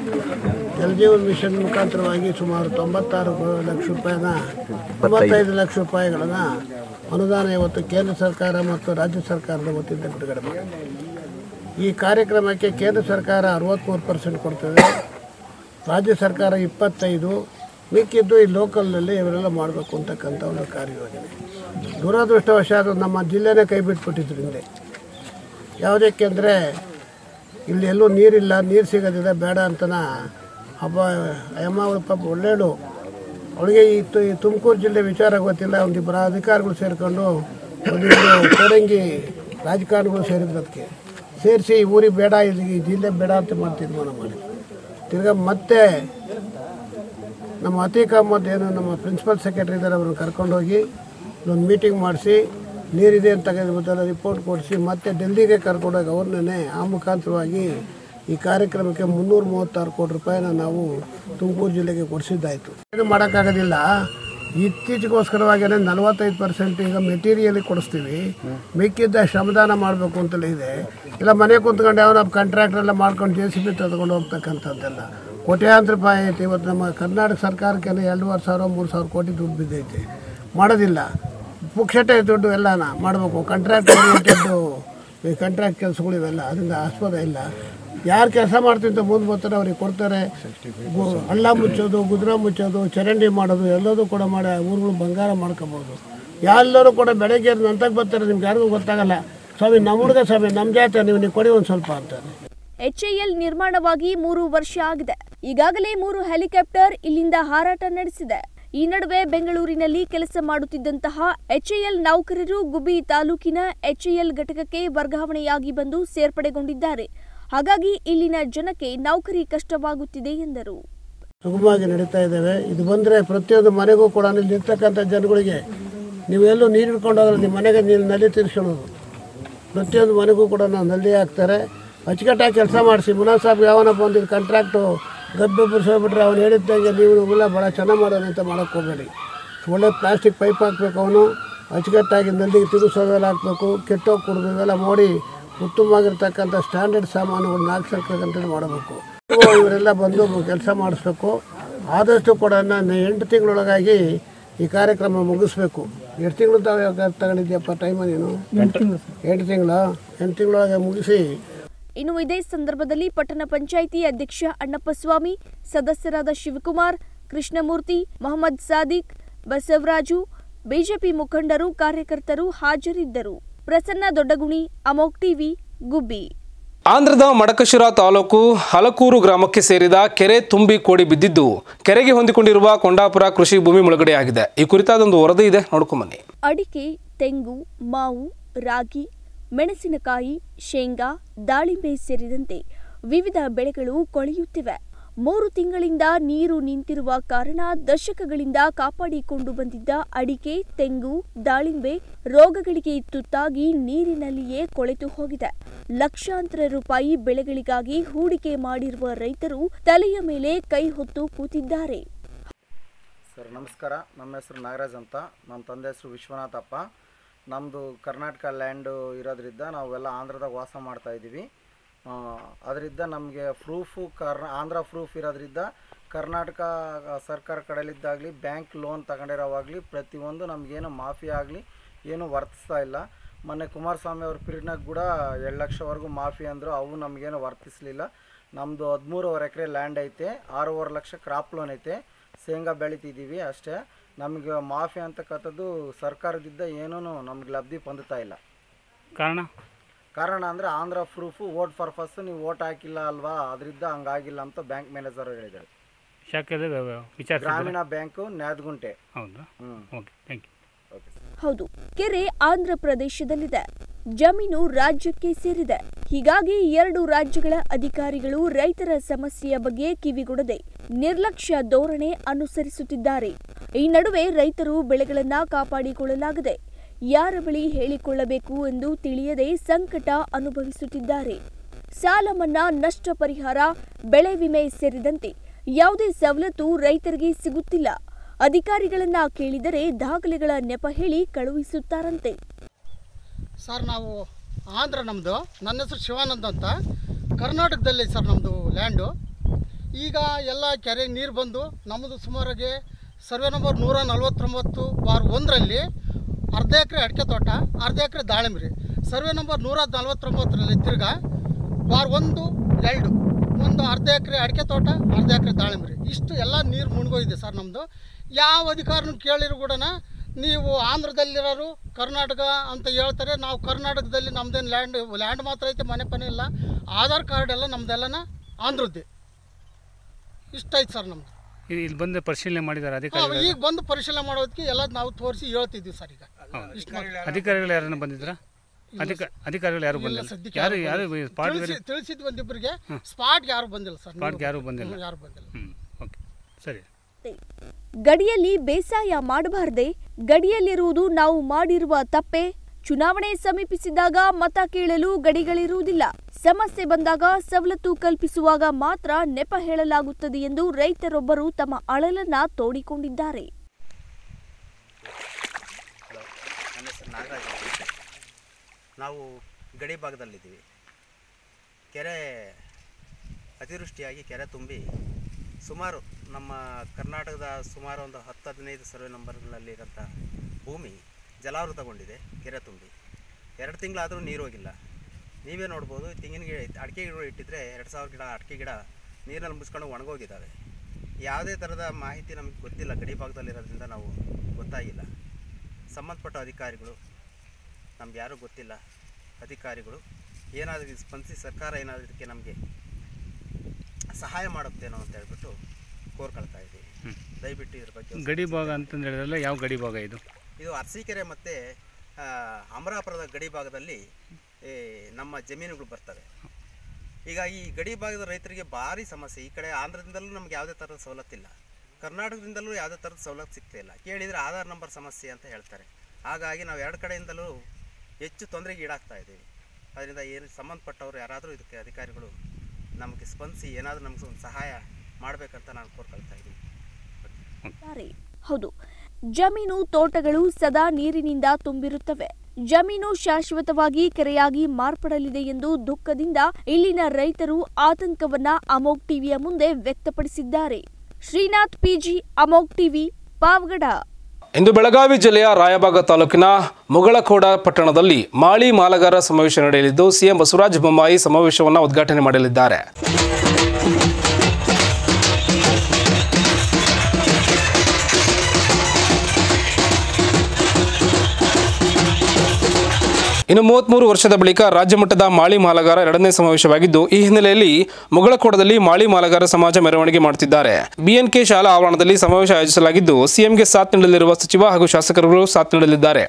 ಜಲಜೀವನ್ ಮಿಷನ್ ಮುಖಾಂತರವಾಗಿ ಸುಮಾರು ತೊಂಬತ್ತಾರು ಲಕ್ಷ ರೂಪಾಯಿನ ತೊಂಬತ್ತೈದು ಲಕ್ಷ ರೂಪಾಯಿಗಳನ್ನು ಅನುದಾನ ಇವತ್ತು ಕೇಂದ್ರ ಸರ್ಕಾರ ಮತ್ತು ರಾಜ್ಯ ಸರ್ಕಾರದ ವತಿಯಿಂದ ಬಿಡುಗಡೆ ಮಾಡಿದೆ ಈ ಕಾರ್ಯಕ್ರಮಕ್ಕೆ ಕೇಂದ್ರ ಸರ್ಕಾರ ಅರವತ್ತ್ಮೂರು ಪರ್ಸೆಂಟ್ ಕೊಡ್ತದೆ ರಾಜ್ಯ ಸರ್ಕಾರ ಇಪ್ಪತ್ತೈದು ಮಿಕ್ಕಿದ್ದು ಈ ಲೋಕಲ್ನಲ್ಲಿ ಇವರೆಲ್ಲ ಮಾಡಬೇಕು ಅಂತಕ್ಕಂಥ ಒಂದು ಕಾರ್ಯಯೋಜನೆ ದುರದೃಷ್ಟವಶಾತ್ ನಮ್ಮ ಜಿಲ್ಲೆನೇ ಕೈ ಬಿಟ್ಬಿಟ್ಟಿದ್ರು ಹಿಂದೆ ಯಾವುದಕ್ಕೆ ಅಂದರೆ ಇಲ್ಲಿ ಎಲ್ಲೂ ನೀರಿಲ್ಲ ನೀರು ಸಿಗೋದಿಲ್ಲ ಬೇಡ ಅಂತನ ಹಬ್ಬ ಅಮ್ಮ ಅವಳು ಪಾಪ ಒಳ್ಳೆಯಳು ಅವಳಿಗೆ ಈ ತು- ಈ ತುಮಕೂರು ಜಿಲ್ಲೆ ವಿಚಾರ ಗೊತ್ತಿಲ್ಲ ಒಂದಿಬ್ಬರು ಅಧಿಕಾರಿಗಳು ಸೇರಿಕೊಂಡು ಒಂದಿಬ್ಬರು ಕೋಡಂಗಿ ರಾಜಕಾರಣಿಗಳು ಸೇರಿದ್ರು ಅದಕ್ಕೆ ಸೇರಿಸಿ ಊರಿಗೆ ಬೇಡ ಇಲ್ಲಿ ಈ ಜಿಲ್ಲೆ ಬೇಡ ಅಂತ ಮಾಡಿ ತೀರ್ಮಾನ ಮಾಡಿ ತಿರ್ಗಾ ಮತ್ತೆ ನಮ್ಮ ಅತೀಕ್ ಅಹಮದ್ ಏನು ನಮ್ಮ ಪ್ರಿನ್ಸಿಪಲ್ ಸೆಕ್ರೆಟರಿ ಇದ್ದಾರೆ ಅವ್ರನ್ನ ಕರ್ಕೊಂಡೋಗಿ ಒಂದು ಮೀಟಿಂಗ್ ಮಾಡಿಸಿ ನೀರಿದೆ ಅಂತ ತೆಗೆದುಬಿಟ್ಟೆಲ್ಲ ರಿಪೋರ್ಟ್ ಕೊಡಿಸಿ ಮತ್ತೆ ಡೆಲ್ಲಿಗೆ ಕರ್ಕೊಂಡೋಗಿ ಅವ್ರನ್ನೇ ಆ ಮುಖಾಂತರವಾಗಿ ಈ ಕಾರ್ಯಕ್ರಮಕ್ಕೆ ಮುನ್ನೂರ ಮೂವತ್ತಾರು ಕೋಟಿ ರೂಪಾಯಿನ ನಾವು ತುಮಕೂರು ಜಿಲ್ಲೆಗೆ ಕೊಡಿಸಿದ್ದಾಯಿತು ಏನು ಮಾಡೋಕ್ಕಾಗೋದಿಲ್ಲ ಇತ್ತೀಚೆಗೋಸ್ಕರವಾಗಿ ನಲವತ್ತೈದು ಪರ್ಸೆಂಟ್ ಈಗ ಮೆಟೀರಿಯಲ್ ಕೊಡಿಸ್ತೀವಿ ಮಿಕ್ಕಿದ್ದ ಶ್ರಮದಾನ ಮಾಡಬೇಕು ಅಂತಲೇ ಇದೆ ಇಲ್ಲ ಮನೆ ಕುಂತ್ಕೊಂಡು ಯಾವ ಕಾಂಟ್ರಾಕ್ಟರ್ ಎಲ್ಲ ಮಾಡ್ಕೊಂಡು ಜೆ ಸಿ ಬಿ ತೆಗೆದುಕೊಂಡು ಹೋಗ್ತಕ್ಕಂಥದ್ದೆಲ್ಲ ಕೋಟ್ಯಾಂತರ ರೂಪಾಯಿ ಐತೆ ಇವತ್ತು ನಮ್ಮ ಕರ್ನಾಟಕ ಸರ್ಕಾರಕ್ಕೆ ಎರಡೂವರೆ ಸಾವಿರ ಮೂರು ಸಾವಿರ ಕೋಟಿ ದುಡ್ಡು ಬಿದ್ದೈತೆ ಮಾಡೋದಿಲ್ಲ ಪುಕ್ಷಟೆ ದುಡ್ಡು ಎಲ್ಲನ ಮಾಡಬೇಕು ಕಾಂಟ್ರಾಕ್ಟ್ ಓರಿಯೆಂಟೆಡ್ಡು ಈ ಕಾಂಟ್ರಾಕ್ಟ್ ಕೆಲಸಗಳು ಇವೆಲ್ಲ ಅದರಿಂದ ಆಸ್ಪದ ಇಲ್ಲ ಯಾರು ಕೆಲಸ ಮಾಡ್ತೀನಿ ಅಂತ ಮುಂದೆ ಬರ್ತಾರೆ ಅವ್ರಿಗೆ ಕೊಡ್ತಾರೆ ಗು- ಹಳ್ಳ ಮುಚ್ಚೋದು ಗುದ್ರ ಮುಚ್ಚೋದು ಚರಂಡಿ ಮಾಡೋದು ಎಲ್ಲದೂ ಕೂಡ ಮಾಡಿ ಊರುಗಳು ಬಂಗಾರ ಮಾಡ್ಕೋಬೋದು ಎಲ್ಲರೂ ಕೂಡ ಬೆಳಗ್ಗೆ ಎದ್ದು ನಂತಕ್ಕೆ ಬರ್ತಾರೆ ನಿಮ್ಗೆ ಯಾರಿಗೂ ಗೊತ್ತಾಗಲ್ಲ ಸ್ವಾಮಿ ನಮ್ಮ ಹುಡುಗ ಸ್ವಾಮಿ ನಮ್ಮ ಜಾತಿ ನೀವು ನೀವು ಕೊಡಿ ಒಂದು ಸ್ವಲ್ಪ ಅಂತಾರೆ ಎಚ್ಎಎಲ್ ನಿರ್ಮಾಣವಾಗಿ ಮೂರು ವರ್ಷ ಆಗಿದೆ ಈಗಾಗಲೇ ಮೂರು ಹೆಲಿಕಾಪ್ಟರ್ ಇಲ್ಲಿಂದ ಹಾರಾಟ ನಡೆಸಿದೆ ಈ ನಡುವೆ ಬೆಂಗಳೂರಿನಲ್ಲಿ ಕೆಲಸ ಮಾಡುತ್ತಿದ್ದಂತಹ ಎಚ್ಎಎಲ್ ನೌಕರರು ಗುಬ್ಬಿ ತಾಲೂಕಿನ ಎಚ್ಎಎಲ್ ಘಟಕಕ್ಕೆ ವರ್ಗಾವಣೆಯಾಗಿ ಬಂದು ಸೇರ್ಪಡೆಗೊಂಡಿದ್ದಾರೆ ಹಾಗಾಗಿ ಇಲ್ಲಿನ ಜನಕ್ಕೆ ನೌಕರಿ ಕಷ್ಟವಾಗುತ್ತಿದೆ ಎಂದರು ಸುಗಮವಾಗಿ ನಡೀತಾ ಇದ್ದಾವೆ ಇದು ಬಂದರೆ ಪ್ರತಿಯೊಂದು ಮನೆಗೂ ಕೂಡ ಇಲ್ಲಿ ಇರ್ತಕ್ಕಂಥ ಜನಗಳಿಗೆ ನೀವೆಲ್ಲೂ ನೀರು ಹಿಡ್ಕೊಂಡು ಹೋದ್ರೆ ನಿಮ್ಮ ಮನೆಗೆ ನೀರು ನಲ್ಲಿ ತೀರಿಸ್ಕೊಳ್ಳೋದು ಪ್ರತಿಯೊಂದು ಮನೆಗೂ ಕೂಡ ನಾವು ನಲ್ಲಿ ಹಾಕ್ತಾರೆ ಅಚ್ಚುಕಟ್ಟಾಗಿ ಕೆಲಸ ಮಾಡಿಸಿ ಮುನಾಫ್ ಸಾಬ್ ಯಾವನ ಬಂದಿದ್ದು ಕಾಂಟ್ರಾಕ್ಟು ಗಬ್ಬೆ ಬಿಡಿಸೋಗ್ಬಿಟ್ರೆ ಅವ್ನು ಹೇಳಿದ್ದಂಗೆ ನೀವು ಇವೆಲ್ಲ ಭಾಳ ಚೆನ್ನಾಗಿ ಮಾಡೋಣ ಅಂತ ಮಾಡೋಕ್ಕೆ ಹೋಗಬೇಡಿ ಒಳ್ಳೆ ಪ್ಲಾಸ್ಟಿಕ್ ಪೈಪ್ ಹಾಕಬೇಕು ಅವನು ಅಚ್ಚುಕಟ್ಟಾಗಿ ನಲ್ಲಿಗೆ ತಿರುಗಿಸೋದೆಲ್ಲ ಹಾಕಬೇಕು ಕೆಟ್ಟೋಗಿ ಕುಡಿದು ಇವೆಲ್ಲ ಮಾಡಿ ಉತ್ತಮವಾಗಿರ್ತಕ್ಕಂಥ ಸ್ಟ್ಯಾಂಡರ್ಡ್ ಸಾಮಾನುಗಳನ್ನ ಹಾಕ್ಸಕ್ಕಂತ ಮಾಡಬೇಕು ಇವರೆಲ್ಲ ಬಂದು ಕೆಲಸ ಮಾಡಿಸ್ಬೇಕು ಆದಷ್ಟು ಕೂಡ ನಾನು ಎಂಟು ತಿಂಗಳೊಳಗಾಗಿ ಈ ಕಾರ್ಯಕ್ರಮ ಮುಗಿಸ್ಬೇಕು ಎಷ್ಟು ತಿಂಗಳು ತಾವು ತಗೊಂಡಿದ್ಯಪ್ಪ ಟೈಮ ನೀನು ಎಂಟು ತಿಂಗಳ ಎಂಟು ತಿಂಗಳೊಳಗೆ ಮುಗಿಸಿ ಇನ್ನು ಇದೇ ಸಂದರ್ಭದಲ್ಲಿ ಪಟ್ಟಣ ಪಂಚಾಯಿತಿ ಅಧ್ಯಕ್ಷ ಅಣ್ಣಪ್ಪಸ್ವಾಮಿ ಸದಸ್ಯರಾದ ಶಿವಕುಮಾರ್ ಕೃಷ್ಣಮೂರ್ತಿ ಮೊಹಮ್ಮದ್ ಸಾದಿಕ್ ಬಸವರಾಜು ಬಿಜೆಪಿ ಮುಖಂಡರು ಕಾರ್ಯಕರ್ತರು ಹಾಜರಿದ್ದರು ಪ್ರಸನ್ನ ದೊಡ್ಡಗುಣಿ ಅಮೋಕ್ ಟಿವಿ ಗುಬ್ಬಿ ಆಂಧ್ರದ ಮಡಕಶಿರ ತಾಲೂಕು ಹಲಕೂರು ಗ್ರಾಮಕ್ಕೆ ಸೇರಿದ ಕೆರೆ ತುಂಬಿ ಕೋಡಿ ಬಿದ್ದಿದ್ದು ಕೆರೆಗೆ ಹೊಂದಿಕೊಂಡಿರುವ ಕೊಂಡಾಪುರ ಕೃಷಿ ಭೂಮಿ ಮುಳುಗಡೆಯಾಗಿದೆ ಈ ಕುರಿತಾದೊಂದು ವರದಿ ಇದೆ ನೋಡ್ಕೊಂಬನ್ನಿ ಅಡಿಕೆ ತೆಂಗು ಮಾವು ರಾಗಿ ಮೆಣಸಿನಕಾಯಿ ಶೇಂಗಾ ದಾಳಿಂಬೆ ಸೇರಿದಂತೆ ವಿವಿಧ ಬೆಳೆಗಳು ಕೊಳೆಯುತ್ತಿವೆ ಮೂರು ತಿಂಗಳಿಂದ ನೀರು ನಿಂತಿರುವ ಕಾರಣ ದಶಕಗಳಿಂದ ಕಾಪಾಡಿಕೊಂಡು ಬಂದಿದ್ದ ಅಡಿಕೆ ತೆಂಗು ದಾಳಿಂಬೆ ರೋಗಗಳಿಗೆ ತುತ್ತಾಗಿ ನೀರಿನಲ್ಲಿಯೇ ಕೊಳೆತು ಹೋಗಿದೆ ಲಕ್ಷಾಂತರ ರೂಪಾಯಿ ಬೆಳೆಗಳಿಗಾಗಿ ಹೂಡಿಕೆ ಮಾಡಿರುವ ರೈತರು ತಲೆಯ ಮೇಲೆ ಕೈ ಹೊತ್ತು ಕೂತಿದ್ದಾರೆ ಸರ್ ನಮಸ್ಕಾರ ನಮ್ಮ ಹೆಸರು ನಾಗರಾಜ್ ಅಂತ ನಮ್ಮ ತಂದೆ ಹೆಸರು ವಿಶ್ವನಾಥಪ್ಪ ನಮ್ಮದು ಕರ್ನಾಟಕ ಲ್ಯಾಂಡು ಇರೋದ್ರಿಂದ ನಾವೆಲ್ಲ ಆಂಧ್ರದಾಗ ವಾಸ ಮಾಡ್ತಾ ಇದ್ದೀವಿ ಅದರಿಂದ ನಮಗೆ ಪ್ರೂಫು ಕರ್ ಆಂಧ್ರ ಪ್ರೂಫ್ ಇರೋದ್ರಿಂದ ಕರ್ನಾಟಕ ಸರ್ಕಾರ ಕಡೆಯಲ್ಲಿದ್ದಾಗಲಿ ಬ್ಯಾಂಕ್ ಲೋನ್ ತಗೊಂಡಿರೋವಾಗಲಿ ಪ್ರತಿಯೊಂದು ನಮಗೇನು ಮಾಫಿ ಆಗಲಿ ಏನು ವರ್ತಿಸ್ತಾ ಇಲ್ಲ ಮೊನ್ನೆ ಕುಮಾರಸ್ವಾಮಿ ಅವ್ರ ಪೀರಿಯಡ್ನಾಗ ಕೂಡ ಎರಡು ಲಕ್ಷವರೆಗೂ ಮಾಫಿ ಅಂದರು ಅವು ನಮಗೇನು ವರ್ತಿಸಲಿಲ್ಲ ನಮ್ಮದು ಹದಿಮೂರುವರೆ ಎಕರೆ ಲ್ಯಾಂಡ್ ಐತೆ ಆರೂವರೆ ಲಕ್ಷ ಕ್ರಾಪ್ ಲೋನ್ ಐತೆ ಶೇಂಗಾ ಬೆಳಿತಿದ್ದೀವಿ ಅಷ್ಟೇ ನಮಗೆ ಮಾಫಿ ಅಂತಕ್ಕಂಥದ್ದು ಸರ್ಕಾರದಿಂದ ಏನೂ ನಮಗೆ ಲಬ್ಧಿ ಹೊಂದುತ್ತಾ ಇಲ್ಲ ಕಾರಣ ಕಾರಣ ಅಂದರೆ ಆಂಧ್ರ ಪ್ರೂಫು ವೋಟ್ ಪರ್ಪಸ್ ನೀವು ವೋಟ್ ಹಾಕಿಲ್ಲ ಅಲ್ವಾ ಅದರಿಂದ ಹಂಗಾಗಿಲ್ಲ ಅಂತ ಬ್ಯಾಂಕ್ ಮ್ಯಾನೇಜರ್ ಹೇಳಿದ್ದಾರೆ ಶಾಖೆಯಲ್ಲಿ ವಿಚಾರ ಗ್ರಾಮೀಣ ಬ್ಯಾಂಕು ನ್ಯಾದಗುಂಟೆ ಹೌದಾ ಹ್ಞೂ ಓಕೆ ಥ್ಯಾಂಕ್ ಯು ಓಕೆ ಹೌದು ಕೆರೆ ಆಂಧ್ರ ಪ್ರದೇಶದಲ್ಲಿದೆ ಜಮೀನು ರಾಜ್ಯಕ್ಕೆ ಸೇರಿದೆ ಹೀಗಾಗಿ ಎರಡು ರಾಜ್ಯಗಳ ಅಧಿಕಾರಿಗಳು ರೈತರ ಸಮಸ್ಯೆಯ ಬಗ್ಗೆ ಕಿವಿಗೊಡದೆ ನಿರ್ಲಕ್ಷ್ಯ ಧೋರಣೆ ಅನುಸರಿಸುತ್ತಿದ್ದಾರೆ ಈ ನಡುವೆ ರೈತರು ಬೆಳೆಗಳನ್ನ ಕಾಪಾಡಿಕೊಳ್ಳಲಾಗದೆ ಯಾರ ಬಳಿ ಹೇಳಿಕೊಳ್ಳಬೇಕು ಎಂದು ತಿಳಿಯದೆ ಸಂಕಟ ಅನುಭವಿಸುತ್ತಿದ್ದಾರೆ ಸಾಲ ಮನ್ನಾ ನಷ್ಟ ಪರಿಹಾರ ಬೆಳೆ ವಿಮೆ ಸೇರಿದಂತೆ ಯಾವುದೇ ಸವಲತ್ತು ರೈತರಿಗೆ ಸಿಗುತ್ತಿಲ್ಲ ಅಧಿಕಾರಿಗಳನ್ನ ಕೇಳಿದರೆ ದಾಖಲೆಗಳ ನೆಪ ಹೇಳಿ ಕಳುಹಿಸುತ್ತಾರಂತೆ ಸರ್ ನಾವು ಆಂಧ್ರ ನಮ್ಮದು ನನ್ನ ಹೆಸರು ಶಿವಾನಂದ್ ಅಂತ ಕರ್ನಾಟಕದಲ್ಲಿ ಸರ್ ನಮ್ಮದು ಲ್ಯಾಂಡು ಈಗ ಎಲ್ಲ ಕೆರೆಗೆ ನೀರು ಬಂದು ನಮ್ಮದು ಸುಮಾರಾಗಿ ಸರ್ವೆ ನಂಬರ್ ನೂರ ನಲ್ವತ್ತೊಂಬತ್ತು ಬಾರ್ ಒಂದರಲ್ಲಿ ಅರ್ಧ ಎಕರೆ ಅಡಿಕೆ ತೋಟ ಅರ್ಧ ಎಕರೆ ದಾಳಿಂಬ್ರಿ ಸರ್ವೆ ನಂಬರ್ ನೂರ ನಲ್ವತ್ತೊಂಬತ್ತರಲ್ಲಿ ತಿರ್ಗಾ ಬಾರ್ ಒಂದು ಎರಡು ಒಂದು ಅರ್ಧ ಎಕರೆ ಅಡಿಕೆ ತೋಟ ಅರ್ಧ ಎಕರೆ ದಾಳಿಂಬ್ರಿ ಇಷ್ಟು ಎಲ್ಲ ನೀರು ಮುಳುಗೋಗಿದೆ ಸರ್ ನಮ್ಮದು ಯಾವ ಅಧಿಕಾರನೂ ಕೇಳಿರು ಕೂಡ ನೀವು ಆಂಧ್ರದಲ್ಲಿರೋರು ಕರ್ನಾಟಕ ಅಂತ ಹೇಳ್ತಾರೆ ನಾವು ಕರ್ನಾಟಕದಲ್ಲಿ ನಮ್ದೇನು ಲ್ಯಾಂಡ್ ಲ್ಯಾಂಡ್ ಮಾತ್ರ ಐತೆ ಮನೆ ಪನೆ ಇಲ್ಲ ಆಧಾರ್ ಕಾರ್ಡ್ ಎಲ್ಲ ನಮ್ದೆಲ್ಲನ ಆಂಧ್ರದ್ದೇ ಇಷ್ಟ ಐತೆ ಸರ್ ನಮ್ದು ಇದು ಇಲ್ಲಿ ಬಂದು ಪರಿಶೀಲನೆ ಮಾಡಿದ್ದಾರೆ ಹಾ, ಅಧಿಕಾರಿಗಳು ಈಗ ಬಂದು ಪರಿಶೀಲನೆ ಮಾಡೋದಕ್ಕೆ ಎಲ್ಲ ನಾವು ತೋರಿಸಿ ಹೇಳ್ತಿದ್ವಿ ಸರ್ ಈಗ ಇಷ್ಟು ಅಧಿಕಾರಿಗಳು ಯಾರನ್ನ ಬಂದಿದ್ರಾ ಅಧಿಕ ಅಧಿಕಾರಿಗಳು ಯಾರು ಇಲ್ಲ ಬಂದಿಲ್ಲ ಸದ್ಯಕ್ಕೆ ಯಾರು ಯಾರು ಯಾರು ಬಂದಿಲ್ಲ. ಸ್ಪಾಟ್ ತಿಳಿಸಿ- ತಿಳಿಸಿದ್ ಒಂದಿಬ್ಬರಿಗೆ ಸ್ಪಾಟ್ಗೆ ಯಾರು ಬಂದಿಲ್ಲ ಸರ್ ಸ್ಪಾಟ್ಗೆ ಯಾರು ಬಂದಿಲ್ಲ ಯಾರು ಬಂದಿಲ್ಲ ಹ್ಞೂ ಓಕೆ ಸರಿ ಗಡಿಯಲ್ಲಿ ಬೇಸಾಯ ಮಾಡಬಾರದೆ ಗಡಿಯಲ್ಲಿರುವುದು ನಾವು ಮಾಡಿರುವ ತಪ್ಪೆ ಚುನಾವಣೆ ಸಮೀಪಿಸಿದಾಗ ಮತ ಕೇಳಲು ಗಡಿಗಳಿರುವುದಿಲ್ಲ ಸಮಸ್ಯೆ ಬಂದಾಗ ಸವಲತ್ತು ಕಲ್ಪಿಸುವಾಗ ಮಾತ್ರ ನೆಪ ಹೇಳಲಾಗುತ್ತದೆ ಎಂದು ರೈತರೊಬ್ಬರು ತಮ್ಮ ಅಳಲನ್ನ ತೋಡಿಕೊಂಡಿದ್ದಾರೆ ಹಲೋ ನನ್ನ ಹೆಸರು ನಾಗರಾಜ್ ಅಂತ. ನಾವು ಗಡಿ ಭಾಗದಲ್ಲಿದ್ದೀವಿ ಕೆರೆ ಅತಿವೃಷ್ಟಿಯಾಗಿ ಕೆರೆ ತುಂಬಿ ಸುಮಾರು ನಮ್ಮ ಕರ್ನಾಟಕದ ಸುಮಾರು ಒಂದು ಹತ್ತು ಹದಿನೈದು ಸರ್ವೆ ನಂಬರ್ಗಳಲ್ಲಿರೋಂಥ ಭೂಮಿ ಜಲಾವೃತಗೊಂಡಿದೆ ಕೆರೆ ತುಂಬಿ ಎರಡು ತಿಂಗಳಾದರೂ ನೀರು ಹೋಗಿಲ್ಲ ನೀವೇ ನೋಡ್ಬೋದು ತೆಂಗಿನ ಗಿಡ ಅಡಿಕೆ ಗಿಡ ಇಟ್ಟಿದ್ರೆ ಎರಡು ಸಾವಿರ ಗಿಡ ಅಡಿಕೆ ಗಿಡ ನೀರಲ್ಲಿ ಮುಚ್ಕೊಂಡು ಒಣಗೋಗಿದ್ದಾವೆ ಯಾವುದೇ ಥರದ ಮಾಹಿತಿ ನಮಗೆ ಗೊತ್ತಿಲ್ಲ ಗಡಿ ಭಾಗದಲ್ಲಿರೋದ್ರಿಂದ ನಾವು ಗೊತ್ತಾಗಿಲ್ಲ ಸಂಬಂಧಪಟ್ಟ ಅಧಿಕಾರಿಗಳು ನಮ್ಗೆ ಯಾರೂ ಗೊತ್ತಿಲ್ಲ ಅಧಿಕಾರಿಗಳು ಏನಾದರೂ ಇದು ಸ್ಪಂದಿಸಿ ಸರ್ಕಾರ ಏನಾದರೂ ಇದಕ್ಕೆ ನಮಗೆ ಸಹಾಯ ಮಾಡುತ್ತೇನೋ ಅಂತ ಹೇಳ್ಬಿಟ್ಟು ಕೋರ್ಕೊಳ್ತಾ ಇದ್ದೀವಿ ದಯವಿಟ್ಟು ಇದ್ರ ಬಗ್ಗೆ ಒಂದು ಗಡಿ ಭಾಗ ಅಂತಂದು ಹೇಳಿದ್ರಲ್ಲ ಯಾವ ಗಡಿ ಭಾಗ ಇದು ಇದು ಅರಸೀಕೆರೆ ಮತ್ತು ಅಮರಾಪುರದ ಗಡಿ ಭಾಗದಲ್ಲಿ ಈ ನಮ್ಮ ಜಮೀನುಗಳು ಬರ್ತವೆ ಈಗ ಈ ಗಡಿ ಭಾಗದ ರೈತರಿಗೆ ಭಾರಿ ಸಮಸ್ಯೆ ಈ ಕಡೆ ಆಂಧ್ರದಿಂದಲೂ ನಮ್ಗೆ ಯಾವುದೇ ಥರದ ಸವಲತ್ತಿಲ್ಲ ಕರ್ನಾಟಕದಿಂದಲೂ ಯಾವುದೇ ಥರದ ಸವಲತ್ತು ಸಿಗ್ತಿಲ್ಲ ಕೇಳಿದರೆ ಆಧಾರ್ ನಂಬರ್ ಸಮಸ್ಯೆ ಅಂತ ಹೇಳ್ತಾರೆ ಹಾಗಾಗಿ ನಾವು ಎರಡು ಕಡೆಯಿಂದಲೂ ಹೆಚ್ಚು ತೊಂದರೆಗೆ ಈಡಾಗ್ತಾ ಇದ್ದೀವಿ ಅದರಿಂದ ಏನು ಸಂಬಂಧಪಟ್ಟವರು ಯಾರಾದರೂ ಇದಕ್ಕೆ ಅಧಿಕಾರಿಗಳು ನಮಗೆ ಸ್ಪಂದಿಸಿ ಏನಾದರೂ ನಮಗೆ ಒಂದು ಸಹಾಯ ಮಾಡಬೇಕಂತ ನಾನು ಕೋರ್ಕೊಳ್ತಾ ಇದ್ದೀನಿ ಇದ್ದಾರೆ. ಹೌದು ಜಮೀನು ತೋಟಗಳು ಸದಾ ನೀರಿನಿಂದ ತುಂಬಿರುತ್ತವೆ ಜಮೀನು ಶಾಶ್ವತವಾಗಿ ಕೆರೆಯಾಗಿ ಮಾರ್ಪಡಲಿದೆ ಎಂದು ದುಃಖದಿಂದ ಇಲ್ಲಿನ ರೈತರು ಆತಂಕವನ್ನ ಅಮೋಕ್ ಟಿವಿಯ ಮುಂದೆ ವ್ಯಕ್ತಪಡಿಸಿದ್ದಾರೆ ಶ್ರೀನಾಥ್ ಪಿಜಿ ಅಮೋಕ್ ಟಿವಿ ಪಾವಗಡ ಇಂದು ಬೆಳಗಾವಿ ಜಿಲ್ಲೆಯ ರಾಯಬಾಗ ತಾಲೂಕಿನ ಮುಗಳಖೋಡ ಪಟ್ಟಣದಲ್ಲಿ ಮಾಳಿ ಮಾಲಗಾರ ಸಮಾವೇಶ ನಡೆಯಲಿದ್ದು ಸಿಎಂ ಬಸವರಾಜ ಬೊಮ್ಮಾಯಿ ಸಮಾವೇಶವನ್ನು ಉದ್ಘಾಟನೆ ಮಾಡಲಿದ್ದಾರೆ ಇನ್ನು ಮೂವತ್ಮೂರು ವರ್ಷದ ಬಳಿಕ ರಾಜ್ಯ ಮಟ್ಟದ ಮಾಳಿ ಮಾಲಗಾರ ಎರಡನೇ ಸಮಾವೇಶವಾಗಿದ್ದು ಈ ಹಿನ್ನೆಲೆಯಲ್ಲಿ ಮುಗಳಖೋಡದಲ್ಲಿ ಮಾಳಿ ಮಾಲಗಾರ ಸಮಾಜ ಮೆರವಣಿಗೆ ಮಾಡುತ್ತಿದ್ದಾರೆ ಬಿಎನ್ಕೆ ಶಾಲಾ ಆವರಣದಲ್ಲಿ ಸಮಾವೇಶ ಆಯೋಜಿಸಲಾಗಿದ್ದು ಸಿಎಂಗೆ ಸಾಥ್ ನೀಡಲಿರುವ ಸಚಿವ ಹಾಗೂ ಶಾಸಕರುಗಳು ಸಾಥ್ ನೀಡಲಿದ್ದಾರೆ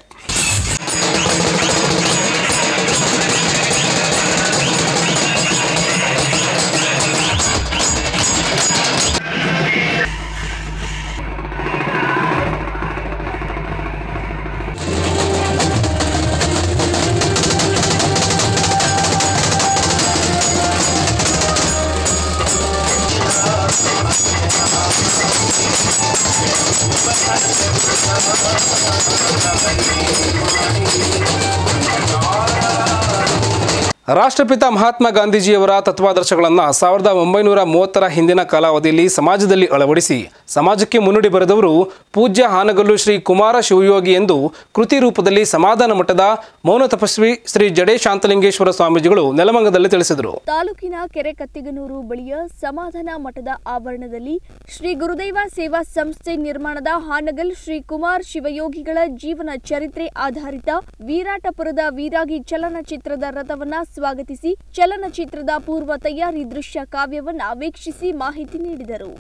ರಾಷ್ಟ್ರಪಿತ ಮಹಾತ್ಮ ಗಾಂಧೀಜಿಯವರ ತತ್ವಾದರ್ಶಗಳನ್ನು ಸಾವಿರದ ಒಂಬೈನೂರ ಮೂವತ್ತರ ಹಿಂದಿನ ಕಾಲಾವಧಿಯಲ್ಲಿ ಸಮಾಜದಲ್ಲಿ ಅಳವಡಿಸಿ ಸಮಾಜಕ್ಕೆ ಮುನ್ನುಡಿ ಬರೆದವರು ಪೂಜ್ಯ ಹಾನಗಲ್ಲು ಶ್ರೀ ಕುಮಾರ ಶಿವಯೋಗಿ ಎಂದು ಕೃತಿ ರೂಪದಲ್ಲಿ ಸಮಾಧಾನ ಮಠದ ಮೌನ ತಪಸ್ವಿ ಶ್ರೀ ಜಡೇ ಶಾಂತಲಿಂಗೇಶ್ವರ ಸ್ವಾಮೀಜಿಗಳು ನೆಲಮಂಗದಲ್ಲಿ ತಿಳಿಸಿದರು ತಾಲೂಕಿನ ಕೆರೆ ಕತ್ತಿಗನೂರು ಬಳಿಯ ಸಮಾಧಾನ ಮಠದ ಆವರಣದಲ್ಲಿ ಶ್ರೀ ಗುರುದೈವ ಸೇವಾ ಸಂಸ್ಥೆ ನಿರ್ಮಾಣದ ಹಾನಗಲ್ ಶ್ರೀ ಕುಮಾರ್ ಶಿವಯೋಗಿಗಳ ಜೀವನ ಚರಿತ್ರೆ ಆಧಾರಿತ ವೀರಾಟಪುರದ ವೀರಾಗಿ ಚಲನಚಿತ್ರದ ರಥವನ್ನ ಸ್ವಾಗತಿಸಿ ಚಲನಚಿತ್ರದ ಪೂರ್ವ ತಯಾರಿ ದೃಶ್ಯ ಕಾವ್ಯವನ್ನ ವೀಕ್ಷಿಸಿ ಮಾಹಿತಿ ನೀಡಿದರು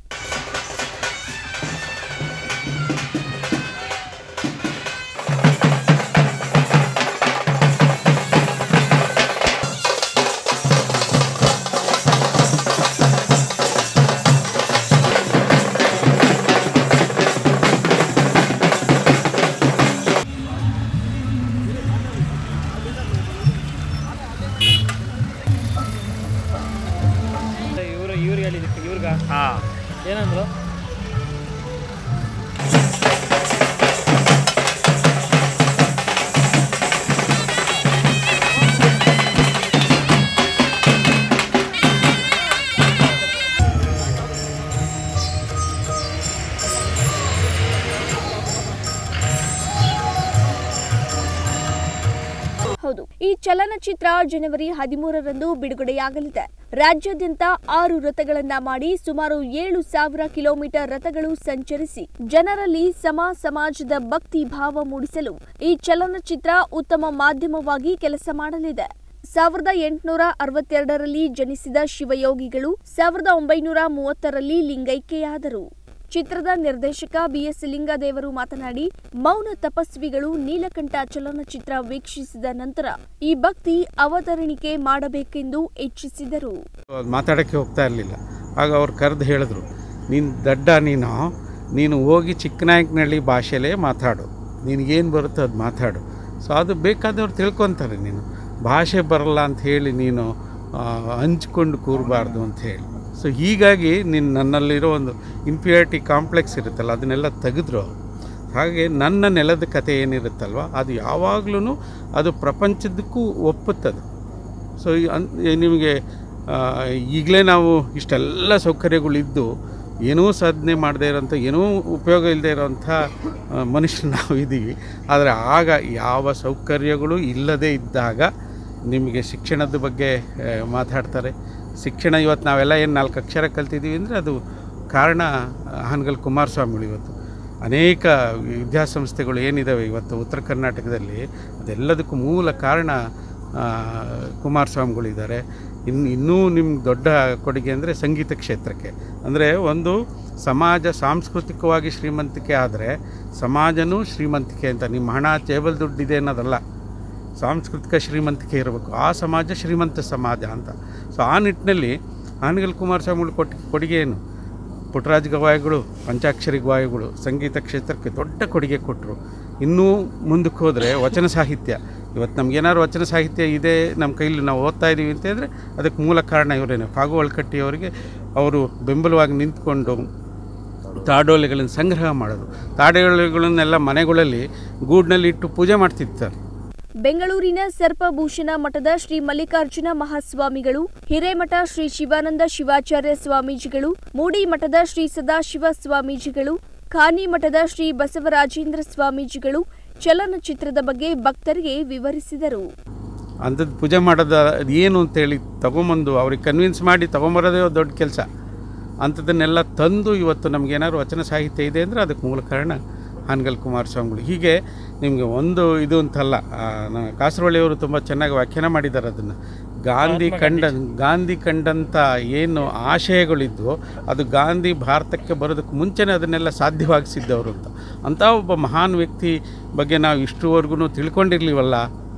ಇವರು ಇವ್ರಿಗೆ ಹೇಳಿದ್ದು ಇವ್ರಿಗ ಹಾಂ ಏನಂದ್ರು ಹೌದು ಈ ಚಲನಚಿತ್ರ ಜನವರಿ ಹದಿಮೂರರಂದು ಬಿಡುಗಡೆಯಾಗಲಿದೆ ರಾಜ್ಯಾದ್ಯಂತ ಆರು ರಥಗಳನ್ನ ಮಾಡಿ ಸುಮಾರು ಏಳು ಸಾವಿರ ಕಿಲೋಮೀಟರ್ ರಥಗಳು ಸಂಚರಿಸಿ ಜನರಲ್ಲಿ ಸಮ ಸಮಾಜದ ಭಕ್ತಿ ಭಾವ ಮೂಡಿಸಲು ಈ ಚಲನಚಿತ್ರ ಉತ್ತಮ ಮಾಧ್ಯಮವಾಗಿ ಕೆಲಸ ಮಾಡಲಿದೆ ಸಾವಿರದ ಎಂಟುನೂರ ಅರವತ್ತೆರಡರಲ್ಲಿ ಜನಿಸಿದ ಶಿವಯೋಗಿಗಳು ಸಾವಿರದ ಒಂಬೈನೂರ ಮೂವತ್ತರಲ್ಲಿ ಲಿಂಗೈಕ್ಯೆಯಾದರು ಚಿತ್ರದ ನಿರ್ದೇಶಕ ಬಿಎಸ್ ಲಿಂಗದೇವರು ಮಾತನಾಡಿ ಮೌನ ತಪಸ್ವಿಗಳು ನೀಲಕಂಠ ಚಲನಚಿತ್ರ ವೀಕ್ಷಿಸಿದ ನಂತರ ಈ ಭಕ್ತಿ ಅವತರಣಿಕೆ ಮಾಡಬೇಕೆಂದು ಇಚ್ಛಿಸಿದರು ಮಾತಾಡೋಕ್ಕೆ ಹೋಗ್ತಾ ಇರಲಿಲ್ಲ ಆಗ ಅವ್ರು ಕರೆದು ಹೇಳಿದ್ರು ನೀನು ದಡ್ಡ ನೀನು ನೀನು ಹೋಗಿ ಚಿಕ್ಕನಾಯಕನಹಳ್ಳಿ ಭಾಷೆಲೇ ಮಾತಾಡು ನಿನಗೇನು ಬರುತ್ತೋ ಅದು ಮಾತಾಡು ಸೊ ಅದು ಬೇಕಾದವ್ರು ತಿಳ್ಕೊತಾರೆ ನೀನು ಭಾಷೆ ಬರಲ್ಲ ಅಂತ ಹೇಳಿ ನೀನು ಆ, ಹಂಚ್ಕೊಂಡು ಕೂರಬಾರ್ದು ಅಂತ ಹೇಳಿ ಸೊ ಹೀಗಾಗಿ ನೀನು ನನ್ನಲ್ಲಿರೋ ಒಂದು ಇನ್ಫಿಯಾರಿಟಿ ಕಾಂಪ್ಲೆಕ್ಸ್ ಇರುತ್ತಲ್ಲ ಅದನ್ನೆಲ್ಲ ತೆಗೆದ್ರು ಹಾಗೆ ನನ್ನ ನೆಲದ ಕತೆ ಏನಿರುತ್ತಲ್ವ ಅದು ಯಾವಾಗಲೂ ಅದು ಪ್ರಪಂಚದಕ್ಕೂ ಒಪ್ಪುತ್ತದೆ ಸೊ ಈ ಅನ್ ಈ ನಿಮಗೆ ಈಗಲೇ ನಾವು ಇಷ್ಟೆಲ್ಲ ಸೌಕರ್ಯಗಳಿದ್ದು ಏನೂ ಸಾಧನೆ ಮಾಡದೇ ಇರೋಂಥ ಏನೂ ಉಪಯೋಗ ಇಲ್ಲದೆ ಇರೋಂಥ ಮನುಷ್ಯರು ನಾವು ಇದ್ದೀವಿ ಆದರೆ ಆಗ ಯಾವ ಸೌಕರ್ಯಗಳು ಇಲ್ಲದೇ ಇದ್ದಾಗ ನಿಮಗೆ ಶಿಕ್ಷಣದ ಬಗ್ಗೆ ಆ, ಮಾತಾಡ್ತಾರೆ ಶಿಕ್ಷಣ ಇವತ್ತು ನಾವೆಲ್ಲ ಏನು ನಾಲ್ಕು ಅಕ್ಷರ ಕಲ್ತಿದ್ದೀವಿ ಅಂದರೆ ಅದು ಕಾರಣ ಹಾನಗಲ್ ಕುಮಾರಸ್ವಾಮಿಗಳು ಇವತ್ತು ಅನೇಕ ವಿದ್ಯಾಸಂಸ್ಥೆಗಳು ಏನಿದ್ದಾವೆ ಇವತ್ತು ಉತ್ತರ ಕರ್ನಾಟಕದಲ್ಲಿ ಅದೆಲ್ಲದಕ್ಕೂ ಮೂಲ ಕಾರಣ ಆ, ಕುಮಾರಸ್ವಾಮಿಗಳಿದ್ದಾರೆ ಇನ್ನು ಇನ್ನೂ ನಿಮ್ಗೆ ದೊಡ್ಡ ಕೊಡುಗೆ ಅಂದರೆ ಸಂಗೀತ ಕ್ಷೇತ್ರಕ್ಕೆ ಅಂದರೆ ಒಂದು ಸಮಾಜ ಸಾಂಸ್ಕೃತಿಕವಾಗಿ ಶ್ರೀಮಂತಿಕೆ ಆದರೆ ಸಮಾಜನೂ ಶ್ರೀಮಂತಿಕೆ ಅಂತ ನಿಮ್ಮ ಹಣ ಟೇಬಲ್ ದುಡ್ಡಿದೆ ಅನ್ನೋದಲ್ಲ ಸಾಂಸ್ಕೃತಿಕ ಶ್ರೀಮಂತಿಕೆ ಇರಬೇಕು ಆ ಸಮಾಜ ಶ್ರೀಮಂತ ಸಮಾಜ ಅಂತ ಸೊ ಆ ನಿಟ್ಟಿನಲ್ಲಿ ಆನಗಲ್ ಕುಮಾರಸ್ವಾಮಿಗಳು ಕೊಟ್ಟ ಕೊಡುಗೆ ಏನು ಪುಟ್ಟರಾಜ ಗವಾಯಿಗಳು ಪಂಚಾಕ್ಷರಿ ಗವಾಯಿಗಳು ಸಂಗೀತ ಕ್ಷೇತ್ರಕ್ಕೆ ದೊಡ್ಡ ಕೊಡುಗೆ ಕೊಟ್ಟರು ಇನ್ನೂ ಮುಂದಕ್ಕೆ ಹೋದರೆ ವಚನ ಸಾಹಿತ್ಯ ಇವತ್ತು ನಮಗೇನಾದ್ರು ವಚನ ಸಾಹಿತ್ಯ ಇದೆ ನಮ್ಮ ಕೈಲಿ ನಾವು ಓದ್ತಾ ಇದ್ದೀವಿ ಅಂತ ಹೇಳಿದ್ರೆ ಅದಕ್ಕೆ ಮೂಲ ಕಾರಣ ಇವರೇನೆ ಫಾಗು ಅಳ್ಕಟ್ಟಿಯವರಿಗೆ ಅವರು ಬೆಂಬಲವಾಗಿ ನಿಂತ್ಕೊಂಡು ತಾಡೋಲೆಗಳನ್ನು ಸಂಗ್ರಹ ಮಾಡೋದು ತಾಡೋಲೆಗಳನ್ನೆಲ್ಲ ಮನೆಗಳಲ್ಲಿ ಗೂಡಿನಲ್ಲಿ ಇಟ್ಟು ಪೂಜೆ ಮಾಡ್ತಿರ್ತಾರೆ ಬೆಂಗಳೂರಿನ ಸರ್ಪಭೂಷಣ ಮಠದ ಶ್ರೀ ಮಲ್ಲಿಕಾರ್ಜುನ ಮಹಾಸ್ವಾಮಿಗಳು ಹಿರೇಮಠ ಶ್ರೀ ಶಿವಾನಂದ ಶಿವಾಚಾರ್ಯ ಸ್ವಾಮೀಜಿಗಳು ಮೂಡಿ ಮಠದ ಶ್ರೀ ಸದಾಶಿವ ಸ್ವಾಮೀಜಿಗಳು ಖಾನಿ ಮಠದ ಶ್ರೀ ಬಸವರಾಜೇಂದ್ರ ಸ್ವಾಮೀಜಿಗಳು ಚಲನಚಿತ್ರದ ಬಗ್ಗೆ ಭಕ್ತರಿಗೆ ವಿವರಿಸಿದರು ಅಂಥದ್ದು ಪೂಜೆ ಮಾಡೋದು ಅದು ಏನು ಅಂತೇಳಿ ತೊಗೊಂಬಂದು ಅವ್ರಿಗೆ ಕನ್ವಿನ್ಸ್ ಮಾಡಿ ತೊಗೊಂಬರೋದೇ ಒಂದು ದೊಡ್ಡ ಕೆಲಸ ಅಂಥದ್ದನ್ನೆಲ್ಲ ತಂದು ಇವತ್ತು ನಮಗೇನಾದ್ರು ವಚನ ಸಾಹಿತ್ಯ ಇದೆ ಅಂದರೆ ಅದಕ್ಕೆ ಮೂಲ ಕಾರಣ ಹಾನಗಲ್ ಕುಮಾರಸ್ವಾಮಿಗಳು ಹೀಗೆ ನಿಮಗೆ ಒಂದು ಇದು ಅಂತಲ್ಲ ಆ, ನ- ಕಾಸರವಳ್ಳಿಯವರು ತುಂಬ ಚೆನ್ನಾಗಿ ವ್ಯಾಖ್ಯಾನ ಮಾಡಿದ್ದಾರೆ ಅದನ್ನು ಗಾಂಧಿ ಕಂಡ ಗಾಂಧಿ ಕಂಡಂಥ ಏನು ಆಶಯಗಳಿದ್ವು ಅದು ಗಾಂಧಿ ಭಾರತಕ್ಕೆ ಬರೋದಕ್ಕೆ ಮುಂಚೆನೇ ಅದನ್ನೆಲ್ಲ ಸಾಧ್ಯವಾಗಿಸಿದ್ದವರು ಅಂತ ಅಂಥ ಒಬ್ಬ ಮಹಾನ್ ವ್ಯಕ್ತಿ ಬಗ್ಗೆ ನಾವು ಇಷ್ಟುವರೆಗೂ ತಿಳ್ಕೊಂಡಿರ್ಲಿವಲ್ಲ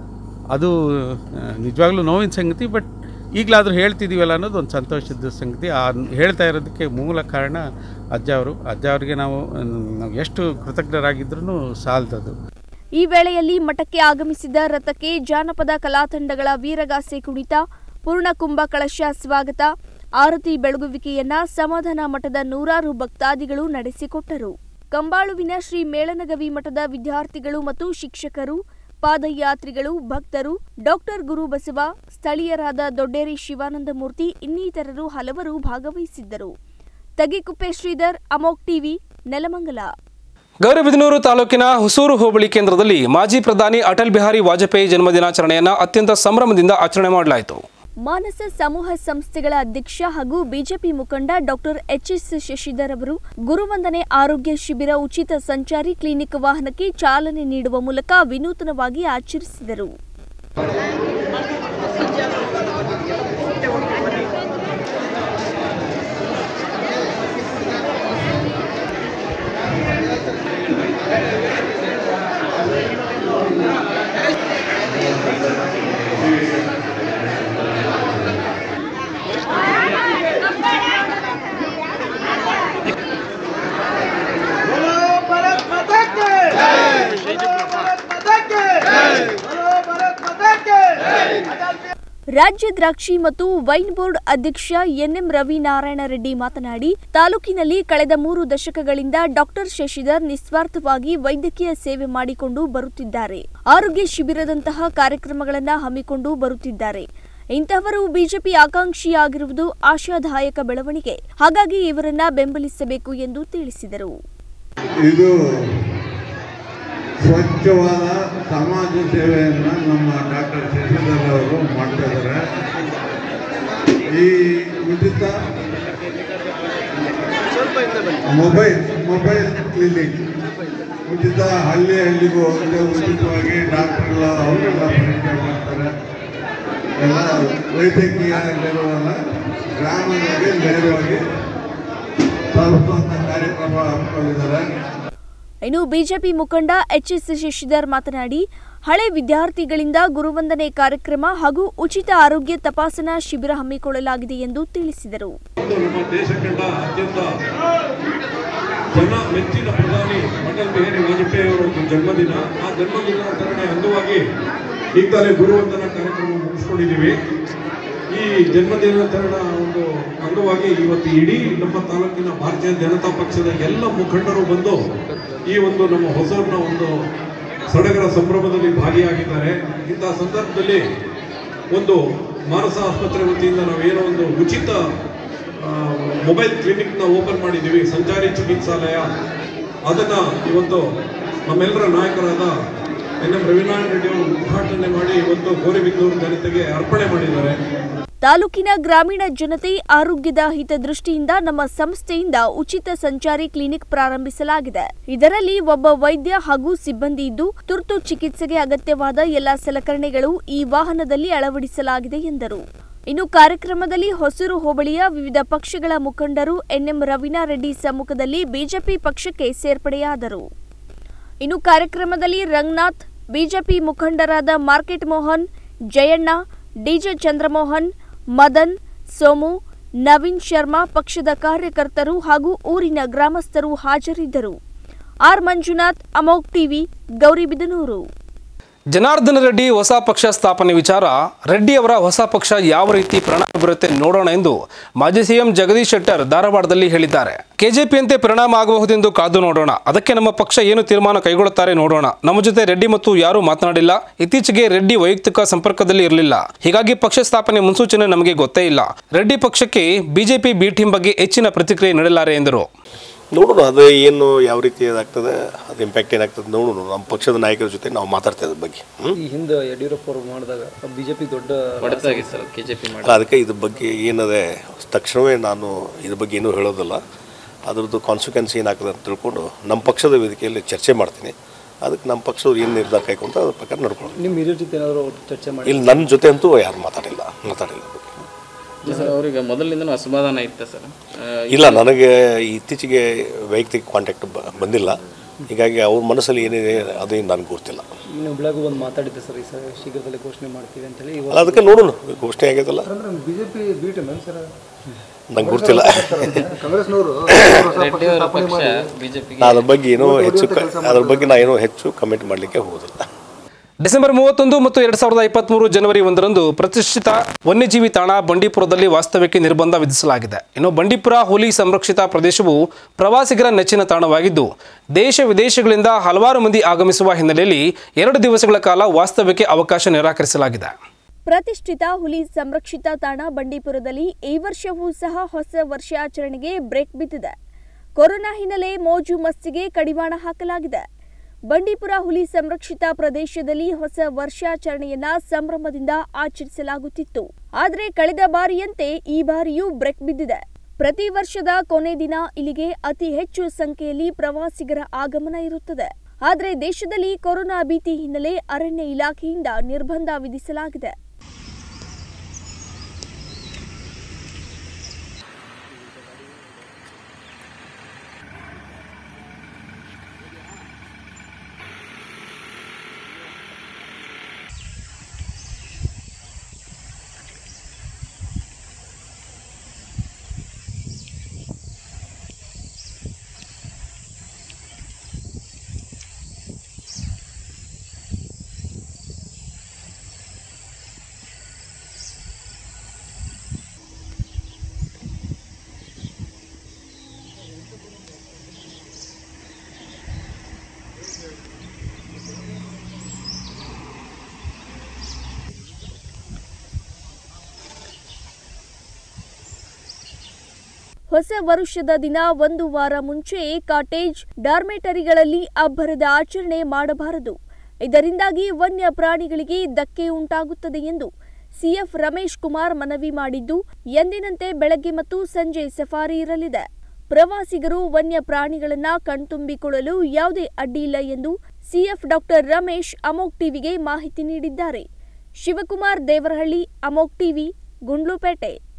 ಅದು ಆ, ನಿಜವಾಗ್ಲೂ ನೋವಿನ ಸಂಗತಿ ಬಟ್ ಈಗಲಾದರೂ ಹೇಳ್ತಿದ್ದೀವಲ್ಲ ಅನ್ನೋದು ಒಂದು ಸಂತೋಷದ ಸಂಗತಿ ಆ ಹೇಳ್ತಾ ಇರೋದಕ್ಕೆ ಮೂಲ ಕಾರಣ ಅಜ್ಜ ಅವರು ಅಜ್ಜ ಅವರಿಗೆ ನಾವು ಮ್, ನಾವು ಎಷ್ಟು ಕೃತಜ್ಞರಾಗಿದ್ರೂ ಸಾಲದದು ಈ ವೇಳೆಯಲ್ಲಿ ಮಠಕ್ಕೆ ಆಗಮಿಸಿದ ರಥಕ್ಕೆ ಜಾನಪದ ಕಲಾತಂಡಗಳ ವೀರಗಾಸೆ ಕುಣಿತ ಪೂರ್ಣಕುಂಭ ಕಳಶ ಸ್ವಾಗತ ಆರತಿ ಬೆಳಗುವಿಕೆಯನ್ನ ಸಮಾಧಾನ ಮಠದ ನೂರಾರು ಭಕ್ತಾದಿಗಳು ನಡೆಸಿಕೊಟ್ಟರು ಕಂಬಾಳುವಿನ ಶ್ರೀ ಮೇಳನಗವಿ ಮಠದ ವಿದ್ಯಾರ್ಥಿಗಳು ಮತ್ತು ಶಿಕ್ಷಕರು ಪಾದಯಾತ್ರಿಗಳು ಭಕ್ತರು ಡಾಕ್ಟರ್ ಗುರುಬಸವ ಸ್ಥಳೀಯರಾದ ದೊಡ್ಡೇರಿ ಶಿವಾನಂದಮೂರ್ತಿ ಇನ್ನಿತರರು ಹಲವರು ಭಾಗವಹಿಸಿದ್ದರು ತಗಿಕುಪ್ಪೆ ಶ್ರೀಧರ್ ಅಮೋಕ್ ಟಿವಿ ನೆಲಮಂಗಲ ಗೌರಿಬಿದನೂರು ತಾಲೂಕಿನ ಹೊಸೂರು ಹೋಬಳಿ ಕೇಂದ್ರದಲ್ಲಿ ಮಾಜಿ ಪ್ರಧಾನಿ ಅಟಲ್ ಬಿಹಾರಿ ವಾಜಪೇಯಿ ಜನ್ಮದಿನಾಚರಣೆಯನ್ನು ಅತ್ಯಂತ ಸಂಭ್ರಮದಿಂದ ಆಚರಣೆ ಮಾಡಲಾಯಿತು ಮಾನಸ ಸಮೂಹ ಸಂಸ್ಥೆಗಳ ಅಧ್ಯಕ್ಷ ಹಾಗೂ ಬಿಜೆಪಿ ಮುಖಂಡ ಡಾಕ್ಟರ್ ಎಚ್ಎಸ್ ಶಶಿಧರ್ ಅವರು ಗುರುವಂದನೆ ಆರೋಗ್ಯ ಶಿಬಿರ ಉಚಿತ ಸಂಚಾರಿ ಕ್ಲಿನಿಕ್ ವಾಹನಕ್ಕೆ ಚಾಲನೆ ನೀಡುವ ಮೂಲಕ ವಿನೂತನವಾಗಿ ಆಚರಿಸಿದರು ರಾಜ್ಯ ದ್ರಾಕ್ಷಿ ಮತ್ತು ವೈನ್ ಬೋರ್ಡ್ ಅಧ್ಯಕ್ಷ ಎನ್ಎಂ ರವಿನಾರಾಯಣ ರೆಡ್ಡಿ ಮಾತನಾಡಿ ತಾಲೂಕಿನಲ್ಲಿ ಕಳೆದ ಮೂರು ದಶಕಗಳಿಂದ ಡಾಕ್ಟರ್ ಶಶಿಧರ್ ನಿಸ್ವಾರ್ಥವಾಗಿ ವೈದ್ಯಕೀಯ ಸೇವೆ ಮಾಡಿಕೊಂಡು ಬರುತ್ತಿದ್ದಾರೆ ಆರೋಗ್ಯ ಶಿಬಿರದಂತಹ ಕಾರ್ಯಕ್ರಮಗಳನ್ನು ಹಮ್ಮಿಕೊಂಡು ಬರುತ್ತಿದ್ದಾರೆ ಇಂತಹವರು ಬಿಜೆಪಿ ಆಕಾಂಕ್ಷಿಯಾಗಿರುವುದು ಆಶಾದಾಯಕ ಬೆಳವಣಿಗೆ ಹಾಗಾಗಿ ಇವರನ್ನ ಬೆಂಬಲಿಸಬೇಕು ಎಂದು ತಿಳಿಸಿದರು ಇದು ಸ್ವಚ್ಛವಾದ ಸಮಾಜ ಸೇವೆಯನ್ನು ನಮ್ಮ ಡಾಕ್ಟರ್ ಶಶಿಧರ್ ಅವರು ಮಾಡ್ತಾ ಇದ್ದಾರೆ ಈ ಉಚಿತ ಮೊಬೈಲ್ ಮೊಬೈಲ್ ಕ್ಲಿನಿಕ್ ಉಚಿತ ಹಳ್ಳಿ ಹಳ್ಳಿಗೂ ಹೋಗುತ್ತೆ ಉಚಿತವಾಗಿ ಡಾಕ್ಟರ್ಗಳ ಅವರೆಲ್ಲ ಪರೀಕ್ಷೆ ಮಾಡ್ತಾರೆ ಎಲ್ಲ ವೈದ್ಯಕೀಯ ನೆರವನ್ನ ಗ್ರಾಮಗಳಿಗೆ ನೇರವಾಗಿ ತಲುಪುವಂಥ ಕಾರ್ಯಕ್ರಮ ಹಮ್ಮಿಕೊಂಡಿದ್ದಾರೆ ಇನ್ನು ಬಿಜೆಪಿ ಮುಖಂಡ ಎಚ್ ಎಸ್ ಶಶಿಧರ್ ಮಾತನಾಡಿ ಹಳೆ ವಿದ್ಯಾರ್ಥಿಗಳಿಂದ ಗುರುವಂದನೆ ಕಾರ್ಯಕ್ರಮ ಹಾಗೂ ಉಚಿತ ಆರೋಗ್ಯ ತಪಾಸಣಾ ಶಿಬಿರ ಹಮ್ಮಿಕೊಳ್ಳಲಾಗಿದೆ ಎಂದು ತಿಳಿಸಿದರು ಇಂದು ನಮ್ಮ ದೇಶ ಕಂಡ ಅತ್ಯಂತ ಜನ ಮೆಚ್ಚಿನ ಪ್ರಧಾನಿ ಅಟಲ್ ಬಿಹಾರಿ ವಾಜಪೇಯಿ ಅವರ ಒಂದು ಜನ್ಮದಿನ ಆ ಜನ್ಮದಿನಾಚರಣೆ ಅಂಗವಾಗಿ ಈಗ ತಾನೇ ಗುರುವಂದನ ಕಾರ್ಯಕ್ರಮ ಮುಗಿಸ್ಕೊಂಡಿದ್ದೀವಿ ಈ ಜನ್ಮದಿನಾಚರಣೆ ಒಂದು ಅಂಗವಾಗಿ ಇವತ್ತು ಇಡೀ ನಮ್ಮ ತಾಲೂಕಿನ ಭಾರತೀಯ ಜನತಾ ಪಕ್ಷದ ಎಲ್ಲ ಮುಖಂಡರು ಬಂದು ಈ ಒಂದು ನಮ್ಮ ಹೊಸೂರಿನ ಒಂದು ಸಡಗರ ಸಂಭ್ರಮದಲ್ಲಿ ಭಾಗಿಯಾಗಿದ್ದಾರೆ ಇಂತಹ ಸಂದರ್ಭದಲ್ಲಿ ಒಂದು ಮಾನಸ ಆಸ್ಪತ್ರೆ ವತಿಯಿಂದ ನಾವೇನೋ ಒಂದು ಉಚಿತ ಆ, ಮೊಬೈಲ್ ಕ್ಲಿನಿಕ್ನ ಓಪನ್ ಮಾಡಿದ್ದೀವಿ ಸಂಚಾರಿ ಚಿಕಿತ್ಸಾಲಯ ಅದನ್ನು ಇವತ್ತು ನಮ್ಮೆಲ್ಲರ ನಾಯಕರಾದ ಎನ್ ಎಂ ರವಿನಾರಾಯಣ ರೆಡ್ಡಿ ಅವರು ಉದ್ಘಾಟನೆ ಮಾಡಿ ಇವತ್ತು ಗೋರಿಬಿದೂರು ಜನತೆಗೆ ಅರ್ಪಣೆ ಮಾಡಿದ್ದಾರೆ ತಾಲೂಕಿನ ಗ್ರಾಮೀಣ ಜನತೆ ಆರೋಗ್ಯದ ಹಿತದೃಷ್ಟಿಯಿಂದ ನಮ್ಮ ಸಂಸ್ಥೆಯಿಂದ ಉಚಿತ ಸಂಚಾರಿ ಕ್ಲಿನಿಕ್ ಪ್ರಾರಂಭಿಸಲಾಗಿದೆ ಇದರಲ್ಲಿ ಒಬ್ಬ ವೈದ್ಯ ಹಾಗೂ ಸಿಬ್ಬಂದಿ ಇದ್ದು ತುರ್ತು ಚಿಕಿತ್ಸೆಗೆ ಅಗತ್ಯವಾದ ಎಲ್ಲಾ ಸಲಕರಣೆಗಳು ಈ ವಾಹನದಲ್ಲಿ ಅಳವಡಿಸಲಾಗಿದೆ ಎಂದರು ಇನ್ನು ಕಾರ್ಯಕ್ರಮದಲ್ಲಿ ಹೊಸೂರು ಹೋಬಳಿಯ ವಿವಿಧ ಪಕ್ಷಗಳ ಮುಖಂಡರು ಎನ್ಎಂ ರವೀನಾರೆಡ್ಡಿ ಸಮ್ಮುಖದಲ್ಲಿ ಬಿಜೆಪಿ ಪಕ್ಷಕ್ಕೆ ಸೇರ್ಪಡೆಯಾದರು ಇನ್ನು ಕಾರ್ಯಕ್ರಮದಲ್ಲಿ ರಂಗನಾಥ್ ಬಿಜೆಪಿ ಮುಖಂಡರಾದ ಮಾರ್ಕೆಟ್ ಮೋಹನ್ ಜಯಣ್ಣ ಡಿಜೆ ಚಂದ್ರಮೋಹನ್ ಮದನ್ ಸೋಮು ನವೀನ್ ಶರ್ಮಾ ಪಕ್ಷದ ಕಾರ್ಯಕರ್ತರು ಹಾಗೂ ಊರಿನ ಗ್ರಾಮಸ್ಥರು ಹಾಜರಿದ್ದರು ಆರ್ ಮಂಜುನಾಥ್ ಅಮೋಕ್ ಟಿವಿ ಗೌರಿಬಿದನೂರು ಜನಾರ್ದನ ರೆಡ್ಡಿ ಹೊಸ ಪಕ್ಷ ಸ್ಥಾಪನೆ ವಿಚಾರ ರೆಡ್ಡಿ ಅವರ ಹೊಸ ಪಕ್ಷ ಯಾವ ರೀತಿ ಪರಿಣಾಮ ಬೀರುತ್ತೆ ನೋಡೋಣ ಎಂದು ಮಾಜಿ ಸಿಎಂ ಜಗದೀಶ್ ಶೆಟ್ಟರ್ ಧಾರವಾಡದಲ್ಲಿ ಹೇಳಿದ್ದಾರೆ ಕೆಜೆಪಿಯಂತೆ ಪರಿಣಾಮ ಆಗಬಹುದೆಂದು ಕಾದು ನೋಡೋಣ ಅದಕ್ಕೆ ನಮ್ಮ ಪಕ್ಷ ಏನು ತೀರ್ಮಾನ ಕೈಗೊಳ್ಳುತ್ತಾರೆ ನೋಡೋಣ ನಮ್ಮ ಜೊತೆ ರೆಡ್ಡಿ ಮತ್ತು ಯಾರೂ ಮಾತನಾಡಿಲ್ಲ ಇತ್ತೀಚೆಗೆ ರೆಡ್ಡಿ ವೈಯಕ್ತಿಕ ಸಂಪರ್ಕದಲ್ಲಿ ಇರಲಿಲ್ಲ ಹೀಗಾಗಿ ಪಕ್ಷ ಸ್ಥಾಪನೆ ಮುನ್ಸೂಚನೆ ನಮಗೆ ಗೊತ್ತೇ ಇಲ್ಲ ರೆಡ್ಡಿ ಪಕ್ಷಕ್ಕೆ ಬಿಜೆಪಿ ಬಿ ಟೀಮ್ ಬಗ್ಗೆ ಹೆಚ್ಚಿನ ಪ್ರತಿಕ್ರಿಯೆ ನೀಡಲಾರೆ ಎಂದರು ನೋಡೋಣ ಅದು ಏನು ಯಾವ ರೀತಿ ಅದಾಗ್ತದೆ ಅದು ಇಂಪ್ಯಾಕ್ಟ್ ಏನಾಗ್ತದೆ ನೋಡೋಣ ನಮ್ಮ ಪಕ್ಷದ ನಾಯಕರ ಜೊತೆ ನಾವು ಮಾತಾಡ್ತಾ ಇದ್ರ ಬಗ್ಗೆ ಹ್ಮ್? ಈ ಹಿಂದೆ ಯಡಿಯೂರಪ್ಪ ಅವರು ಮಾಡಿದಾಗ ಬಿಜೆಪಿ ದೊಡ್ಡ ಹೊಡೆತಾಗಿತ್ತು ಸರ್ ಕೆಜೆಪಿ ಮಾಡಿ ಅಲ್ಲ, ಅದಕ್ಕೆ ಇದ್ರ ಬಗ್ಗೆ ಏನದೆ ತಕ್ಷಣವೇ ನಾನು ಇದ್ರ ಬಗ್ಗೆ ಏನೂ ಹೇಳೋದಿಲ್ಲ ಅದ್ರದ್ದು ಕಾನ್ಸಿಕ್ವೆನ್ಸ್ ಏನಾಗ್ತದೆ ಅಂತ ತಿಳ್ಕೊಂಡು ನಮ್ಮ ಪಕ್ಷದ ವೇದಿಕೆಯಲ್ಲಿ ಚರ್ಚೆ ಮಾಡ್ತೀನಿ ಅದಕ್ಕೆ ನಮ್ಮ ಪಕ್ಷದವ್ರು ಏನು ನಿರ್ಧಾರ ಕೈಗೊಂಡು ಅದ್ರ ಪ್ರಕಾರ ನಡ್ಕೊಂಡು ನಿಮ್ಮ ಹಿರಿಯರ ಜೊತೆ ಏನಾದರೂ ಚರ್ಚೆ ಮಾಡಿ ಇಲ್ಲಿ ನನ್ನ ಜೊತೆ ಅಂತೂ ಯಾರು ಮಾತಾಡಿಲ್ಲ ಮಾತಾಡಿಲ್ಲ ಸರ್ ಅವ್ರಿಗೆ ಮೊದಲಿಂದನೂ ಅಸಮಾಧಾನ ಇತ್ತು ಸರ್ ಆ, ಇಲ್ಲ ನನಗೆ ಇತ್ತೀಚೆಗೆ ವೈಯಕ್ತಿಕ ಕಾಂಟ್ಯಾಕ್ಟ್ ಬಂದಿಲ್ಲ ಹೀಗಾಗಿ ಅವ್ರ ಮನಸ್ಸಲ್ಲಿ ಏನಿದೆ ಅದು ನನಗೆ ಗೊತ್ತಿಲ್ಲ ನೀವು ಬೆಳಗ್ಗೆ ಒಂದು ಮಾತಾಡಿದ್ದೆ ಸರ್ ಈ ಸರಿ ಶೀಘ್ರದಲ್ಲೇ ಘೋಷಣೆ ಮಾಡ್ತೀವಿ ಅಂತೇಳಿ ಅಲ್ಲ ಅದಕ್ಕೆ ನೋಡೋಣ ಘೋಷಣೆ ಆಗೈತಲ್ಲ ಬಿಜೆಪಿ ಬೀಟ್ ಸರ್ ನಂಗೆ ಗೊತ್ತಿಲ್ಲ ಕಾಂಗ್ರೆಸ್ನವರು ರೆಡ್ಡಿ ಅವರ ಪಕ್ಷ ಬಿಜೆಪಿಗೆ ನಾ ಅದ್ರ ಬಗ್ಗೆ ಏನೋ ಹೆಚ್ಚು ಕ- ಅದ್ರ ಬಗ್ಗೆ ನಾ ಏನೋ ಹೆಚ್ಚು ಕಮೆಂಟ್ ಮಾಡಲಿಕ್ಕೆ ಹೋಗೋದಿಲ್ಲ ಡಿಸೆಂಬರ್ ಮೂವತ್ತೊಂದು ಮತ್ತು ಎರಡ್ ಸಾವಿರದ ಇಪ್ಪತ್ಮೂರು ಜನವರಿ ಒಂದರಂದು ಪ್ರತಿಷ್ಠಿತ ವನ್ಯಜೀವಿ ತಾಣ ಬಂಡೀಪುರದಲ್ಲಿ ವಾಸ್ತವ್ಯಕ್ಕೆ ನಿರ್ಬಂಧ ವಿಧಿಸಲಾಗಿದೆ ಇನ್ನು ಬಂಡೀಪುರ ಹುಲಿ ಸಂರಕ್ಷಿತ ಪ್ರದೇಶವು ಪ್ರವಾಸಿಗರ ನೆಚ್ಚಿನ ತಾಣವಾಗಿದ್ದು ದೇಶ ವಿದೇಶಗಳಿಂದ ಹಲವಾರು ಮಂದಿ ಆಗಮಿಸುವ ಹಿನ್ನೆಲೆಯಲ್ಲಿ ಎರಡು ದಿವಸಗಳ ಕಾಲ ವಾಸ್ತವ್ಯಕ್ಕೆ ಅವಕಾಶ ನಿರಾಕರಿಸಲಾಗಿದೆ ಪ್ರತಿಷ್ಠಿತ ಹುಲಿ ಸಂರಕ್ಷಿತ ತಾಣ ಬಂಡೀಪುರದಲ್ಲಿ ಈ ವರ್ಷವೂ ಸಹ ಹೊಸ ವರ್ಷಾಚರಣೆಗೆ ಬ್ರೇಕ್ ಬಿದ್ದಿದೆ ಕೊರೋನಾ ಹಿನ್ನೆಲೆ ಮೋಜು ಮಸ್ತಿಗೆ ಕಡಿವಾಣ ಹಾಕಲಾಗಿದೆ ಬಂಡೀಪುರ ಹುಲಿ ಸಂರಕ್ಷಿತ ಪ್ರದೇಶದಲ್ಲಿ ಹೊಸ ವರ್ಷಾಚರಣೆಯನ್ನ ಸಂಭ್ರಮದಿಂದ ಆಚರಿಸಲಾಗುತ್ತಿತ್ತು ಆದರೆ ಕಳೆದ ಬಾರಿಯಂತೆ ಈ ಬಾರಿಯೂ ಬ್ರೇಕ್ ಬಿದ್ದಿದೆ ಪ್ರತಿ ವರ್ಷದ ಕೊನೆ ದಿನ ಇಲ್ಲಿಗೆ ಅತಿ ಹೆಚ್ಚು ಸಂಖ್ಯೆಯಲ್ಲಿ ಪ್ರವಾಸಿಗರ ಆಗಮನ ಇರುತ್ತದೆ ಆದರೆ ದೇಶದಲ್ಲಿ ಕೊರೋನಾ ಭೀತಿ ಹಿನ್ನೆಲೆ ಅರಣ್ಯ ಇಲಾಖೆಯಿಂದ ನಿರ್ಬಂಧ ವಿಧಿಸಲಾಗಿದೆ ಹೊಸ ವರುಷದ ದಿನ ಒಂದು ವಾರ ಮುಂಚೆಯೇ ಕಾಟೇಜ್ ಡಾರ್ಮೆಟರಿಗಳಲ್ಲಿ ಅಬ್ಬರದ ಆಚರಣೆ ಮಾಡಬಾರದು ಇದರಿಂದಾಗಿ ವನ್ಯ ಪ್ರಾಣಿಗಳಿಗೆ ಧಕ್ಕೆ ಉಂಟಾಗುತ್ತದೆ ಎಂದು ಸಿಎಫ್ ರಮೇಶ್ ಕುಮಾರ್ ಮನವಿ ಮಾಡಿದ್ದು ಎಂದಿನಂತೆ ಬೆಳಗ್ಗೆ ಮತ್ತು ಸಂಜೆ ಸಫಾರಿ ಇರಲಿದೆ ಪ್ರವಾಸಿಗರು ವನ್ಯ ಪ್ರಾಣಿಗಳನ್ನ ಕಣ್ತುಂಬಿಕೊಳ್ಳಲು ಯಾವುದೇ ಅಡ್ಡಿಯಿಲ್ಲ ಎಂದು ಸಿಎಫ್ ಡಾಕ್ಟರ್ ರಮೇಶ್ ಅಮೋಕ್ ಟಿವಿಗೆ ಮಾಹಿತಿ ನೀಡಿದ್ದಾರೆ ಶಿವಕುಮಾರ್ ದೇವರಹಳ್ಳಿ ಅಮೋಕ್ ಟಿವಿ ಗುಂಡ್ಲುಪೇಟೆ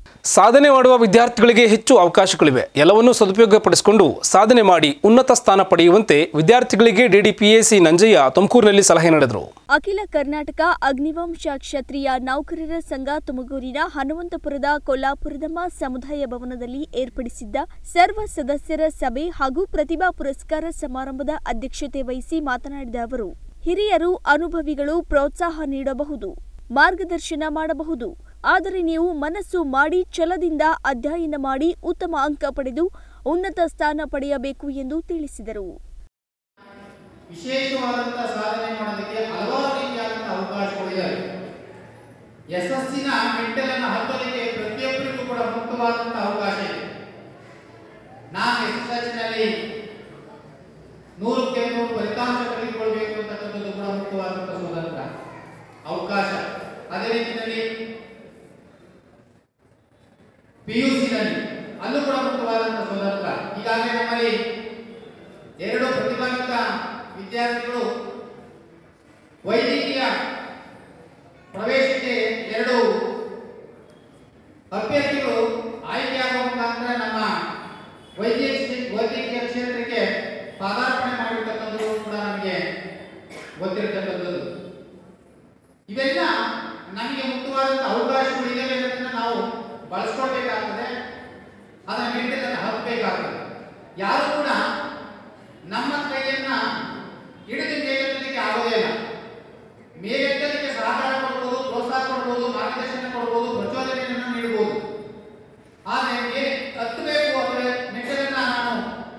ಸಾಧನೆ ಮಾಡುವ ವಿದ್ಯಾರ್ಥಿಗಳಿಗೆ ಹೆಚ್ಚು ಅವಕಾಶಗಳಿವೆ ಎಲ್ಲವನ್ನೂ ಸದುಪಯೋಗಪಡಿಸಿಕೊಂಡು ಸಾಧನೆ ಮಾಡಿ ಉನ್ನತ ಸ್ಥಾನ ಪಡೆಯುವಂತೆ ವಿದ್ಯಾರ್ಥಿಗಳಿಗೆ ಡಿಡಿಪಿಎಸಿ ನಂಜಯ್ಯ ತುಮಕೂರಿನಲ್ಲಿ ಸಲಹೆ ನೀಡಿದರು ಅಖಿಲ ಕರ್ನಾಟಕ ಅಗ್ನಿವಂಶ ಕ್ಷತ್ರಿಯ ನೌಕರರ ಸಂಘ ತುಮಕೂರಿನ ಹನುಮಂತಪುರದ ಕೊಲ್ಲಾಪುರದಮ್ಮ ಸಮುದಾಯ ಭವನದಲ್ಲಿ ಏರ್ಪಡಿಸಿದ್ದ ಸರ್ವ ಸದಸ್ಯರ ಸಭೆ ಹಾಗೂ ಪ್ರತಿಭಾ ಪುರಸ್ಕಾರ ಸಮಾರಂಭದ ಅಧ್ಯಕ್ಷತೆ ವಹಿಸಿ ಮಾತನಾಡಿದ ಅವರು ಹಿರಿಯರು ಅನುಭವಿಗಳು ಪ್ರೋತ್ಸಾಹ ನೀಡಬಹುದು ಮಾರ್ಗದರ್ಶನ ಮಾಡಬಹುದು ಆದರೆ ನೀವು ಮನಸ್ಸು ಮಾಡಿ ಛಲದಿಂದ ಅಧ್ಯಯನ ಮಾಡಿ ಉತ್ತಮ ಅಂಕ ಪಡೆದು ಉನ್ನತ ಸ್ಥಾನ ಪಡೆಯಬೇಕು ಎಂದು ತಿಳಿಸಿದರು ವಿಶೇಷವಾದಂಥ ಸಾಧನೆ ಮಾಡೋದಕ್ಕೆ ಹಲವಾರು ರೀತಿಯಾದಂಥ ಅವಕಾಶಗಳಿವೆ ಯಶಸ್ಸಿನ ಮೆಟ್ಟಲನ್ನು ಹತ್ತಲಿಕ್ಕೆ ಪ್ರತಿಯೊಬ್ಬರಿಗೂ ಕೂಡ ಮುಕ್ತವಾದಂಥ ಅವಕಾಶ ಇದೆ ನಾನು ಎಸ್ ಎಸ್ ನಲ್ಲಿ ನೂರಕ್ಕೆ ನೂರು ಫಲಿತಾಂಶ ತೆಗೆದುಕೊಳ್ಬೇಕು ಅಂತಕ್ಕಂಥದ್ದು ಕೂಡ ಮುಕ್ತವಾದಂಥ ಸ್ವತಂತ್ರ ಅವಕಾಶ ಅದೇ ರೀತಿಯಲ್ಲಿ ಪಿ ಯು ನಲ್ಲಿ ಅಲ್ಲೂ ಕೂಡ ಮುಕ್ತವಾದಂಥ ಸ್ವತಂತ್ರ ಈಗಾಗಲೇ ನಮ್ಮಲ್ಲಿ ಎರಡು ಪ್ರತಿಭಾನ್ವಿತ ವಿದ್ಯಾರ್ಥಿಗಳು ವೈದ್ಯಕೀಯ ಪ್ರವೇಶಕ್ಕೆ ಎರಡು ಅಭ್ಯರ್ಥಿಗಳು ಆಯ್ಕೆಯಾಗುವ ಮುಖಾಂತರ ನಮ್ಮ ವೈದ್ಯಕೀಯ ವೈದ್ಯಕೀಯ ಕ್ಷೇತ್ರಕ್ಕೆ ಪಾದಾರ್ಪಣೆ ಮಾಡಿರ್ತಕ್ಕಂಥದ್ದು ಕೂಡ ನಮಗೆ ಗೊತ್ತಿರತಕ್ಕಂಥದ್ದು ಇವೆಲ್ಲ ನಮಗೆ ಮುಕ್ತವಾದಂಥ ಅವಕಾಶಗಳು ಇದೆ ಅನ್ನೋದನ್ನ ನಾವು ಬಳಸ್ಕೊಳ್ಬೇಕಾಗ್ತದೆ ಅದನ್ನ ಮೆಟ್ಟಿಲನ್ನು ಹತ್ತಬೇಕಾಗ್ತದೆ ಯಾರು ಕೂಡ ನಮ್ಮ ಕೈಯನ್ನ ಹಿಡಿದು ಮೇಲೆತ್ತಲಿಕ್ಕೆ ಆಗೋದೇ ಇಲ್ಲ ಮೇಲೆತ್ತಲಿಕ್ಕೆ ಸಹಕಾರ ಕೊಡ್ಬೋದು ಪ್ರೋತ್ಸಾಹ ಕೊಡ್ಬೋದು ಮಾರ್ಗದರ್ಶನ ಕೊಡ್ಬೋದು ಪ್ರಚೋದನೆಯನ್ನು ನೀಡಬಹುದು ಆದರೆ ಮೇಲೆ ಹತ್ತಬೇಕು ಅಂದರೆ ಮೆಟ್ಟಲನ್ನ ನಾನು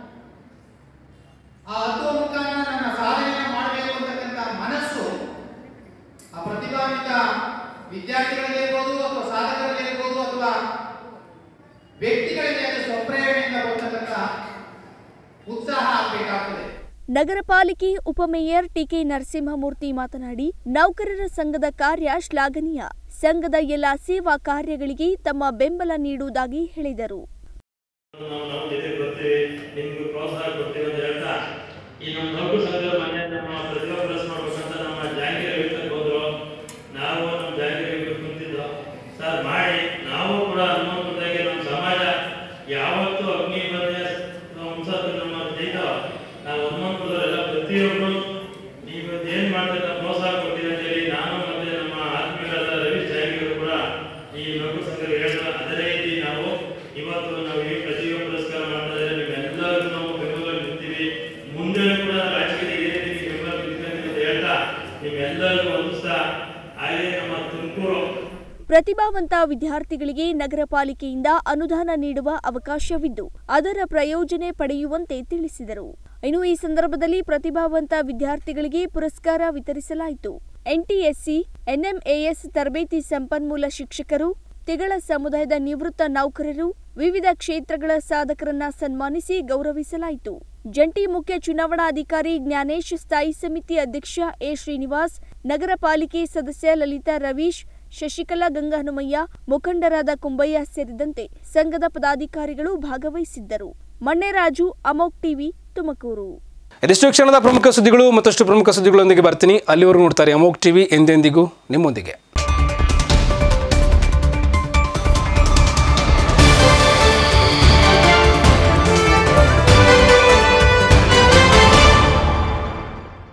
ಆ ಹತ್ತುವ ಮುಖಾಂತರ ನನ್ನ ಸಾಧನೆಯನ್ನು ಮಾಡಬೇಕು ಅಂತಕ್ಕಂಥ ಮನಸ್ಸು ಆ ಪ್ರತಿಭಾನ್ವಿತ ವಿದ್ಯಾರ್ಥಿಗಳಿರ್ಬೋದು ಅಥವಾ ಸಾಧಕರಲ್ಲಿರ್ಬೋದು ಅಥವಾ ವ್ಯಕ್ತಿಗಳಿಗೆ ಅದು ಸ್ವಪ್ರೇರಣೆಯಿಂದ ಬರ್ತಕ್ಕಂಥ ಉತ್ಸಾಹ ಆಗಬೇಕಾಗ್ತದೆ ನಗರ ಪಾಲಿಕೆ ಉಪಮೇಯರ್ ಟಿಕೆ ನರಸಿಂಹಮೂರ್ತಿ ಮಾತನಾಡಿ ನೌಕರರ ಸಂಘದ ಕಾರ್ಯ ಶ್ಲಾಘನೀಯ ಸಂಘದ ಎಲ್ಲ ಸೇವಾ ಕಾರ್ಯಗಳಿಗೆ ತಮ್ಮ ಬೆಂಬಲ ನೀಡುವುದಾಗಿ ಹೇಳಿದರು ನಾವು ನಮ್ಮ ಜೊತೆಗೆ ಬರ್ತೀವಿ ನಿಮ್ಗೆ ಪ್ರೋತ್ಸಾಹ ಕೊಡ್ತೀವಿ ಅಂತ ಹೇಳ್ತಾ ಈ ನಮ್ಮ ನೌಕರ ಸಂಘ ಮನೆ ನಮ್ಮ ಪ್ರತಿಭಾ ಪ್ಲಸ್ ಮಾಡ್ಬೇಕಂತ ನಮ್ಮ ಜಾಂಗೀರ ವಿರ್ತಕ್ಕೆ ಹೋದ್ರು ನಾವು ನಮ್ಮ ಜಾಂಗೀರ ವಿರ್ತಕ್ಕೆ ಕುಂತಿದ್ದು ಸರ್ ಮಾಡಿ ನಾವು ಕೂಡ ಹನುಮಂತದಾಗೆ ನಮ್ಮ ಸಮಾಜ ಯಾವತ್ತು ಅಗ್ನಿ ಬಂದೆ ವಂಶದ ನಮ್ಮ ಜೈತ ನಾವು ಹನುಮಂತದವರೆಲ್ಲ ಪ್ರತಿಯೊಬ್ಬರು ನೀವು ಏನ್ ಮಾಡ್ತಕ್ಕ ಪ್ರೋತ್ಸಾಹ ಕೊಡ್ತೀವಿ ಅಂತ ಹೇಳಿ ನಾನು ಮತ್ತೆ ನಮ್ಮ ಆತ್ಮೀಯರಾದ ರವೀಶ್ ಜಾಂಗೀರ್ ಕೂಡ ಈ ನೌಕರ ಸಂಘ ಹೇಳಿದ್ರು ಅದೇ ರೀತಿ ನಾವು ಇವತ್ತು ನಾವು ಈ ಪ್ರತಿಭಾ ಪುರಸ್ಕಾರ ಮಾಡ್ತಾ ಇದ್ದಾರೆ ನೀವೆಲ್ಲರೂ ನಾವು ಬೆಂಬಲ ನಿಲ್ತೀವಿ ಮುಂದೆ ಕೂಡ ರಾಜಕೀಯ ಇದೇ ರೀತಿ ಬೆಂಬಲ ನಿಲ್ತೀವಿ ಅಂತ ಹೇಳ್ತಾ ನೀವೆಲ್ಲರಿಗೂ ವಂದಿಸ್ತಾ ಹಾಗೆ ನಮ್ಮ ತುಮಕೂರು ಪ್ರತಿಭಾವಂತ ವಿದ್ಯಾರ್ಥಿಗಳಿಗೆ ನಗರ ಪಾಲಿಕೆಯಿಂದ ಅನುದಾನ ನೀಡುವ ಅವಕಾಶವಿದ್ದು ಅದರ ಪ್ರಯೋಜನೆ ಪಡೆಯುವಂತೆ ತಿಳಿಸಿದರು ಇನ್ನು ಈ ಸಂದರ್ಭದಲ್ಲಿ ಪ್ರತಿಭಾವಂತ ವಿದ್ಯಾರ್ಥಿಗಳಿಗೆ ಪುರಸ್ಕಾರ ವಿತರಿಸಲಾಯಿತು ಎನ್ಟಿಎಸ್ಸಿ ಎನ್ಎಂಎಎಸ್ ತರಬೇತಿ ಸಂಪನ್ಮೂಲ ಶಿಕ್ಷಕರು ತಿಗಳ ಸಮುದಾಯದ ನಿವೃತ್ತ ನೌಕರರು ವಿವಿಧ ಕ್ಷೇತ್ರಗಳ ಸಾಧಕರನ್ನ ಸನ್ಮಾನಿಸಿ ಗೌರವಿಸಲಾಯಿತು ಜಂಟಿ ಮುಖ್ಯ ಚುನಾವಣಾಧಿಕಾರಿ ಜ್ಞಾನೇಶ್ ಸ್ಥಾಯಿ ಸಮಿತಿ ಅಧ್ಯಕ್ಷ ಎ ಶ್ರೀನಿವಾಸ್ ನಗರ ಪಾಲಿಕೆ ಸದಸ್ಯ ಲಲಿತಾ ರವೀಶ್ ಶಶಿಕಲಾ ಗಂಗಹನುಮಯ್ಯ ಮುಖಂಡರಾದ ಕುಂಬಯ್ಯ ಸೇರಿದಂತೆ ಸಂಘದ ಪದಾಧಿಕಾರಿಗಳು ಭಾಗವಹಿಸಿದ್ದರು ಮಣ್ಣೆರಾಜು ಅಮೋಕ್ ಟಿವಿ ತುಮಕೂರು ಇದಿಷ್ಟು ಕ್ಷಣದ ಪ್ರಮುಖ ಸುದ್ದಿಗಳು ಮತ್ತಷ್ಟು ಪ್ರಮುಖ ಸುದ್ದಿಗಳೊಂದಿಗೆ ಬರ್ತೀನಿ ಅಲ್ಲಿವರೆಗೂ ನೋಡ್ತಾರೆ ಅಮೋಕ್ ಟಿವಿ ಎಂದೆಂದಿಗೂ ನಿಮ್ಮೊಂದಿಗೆ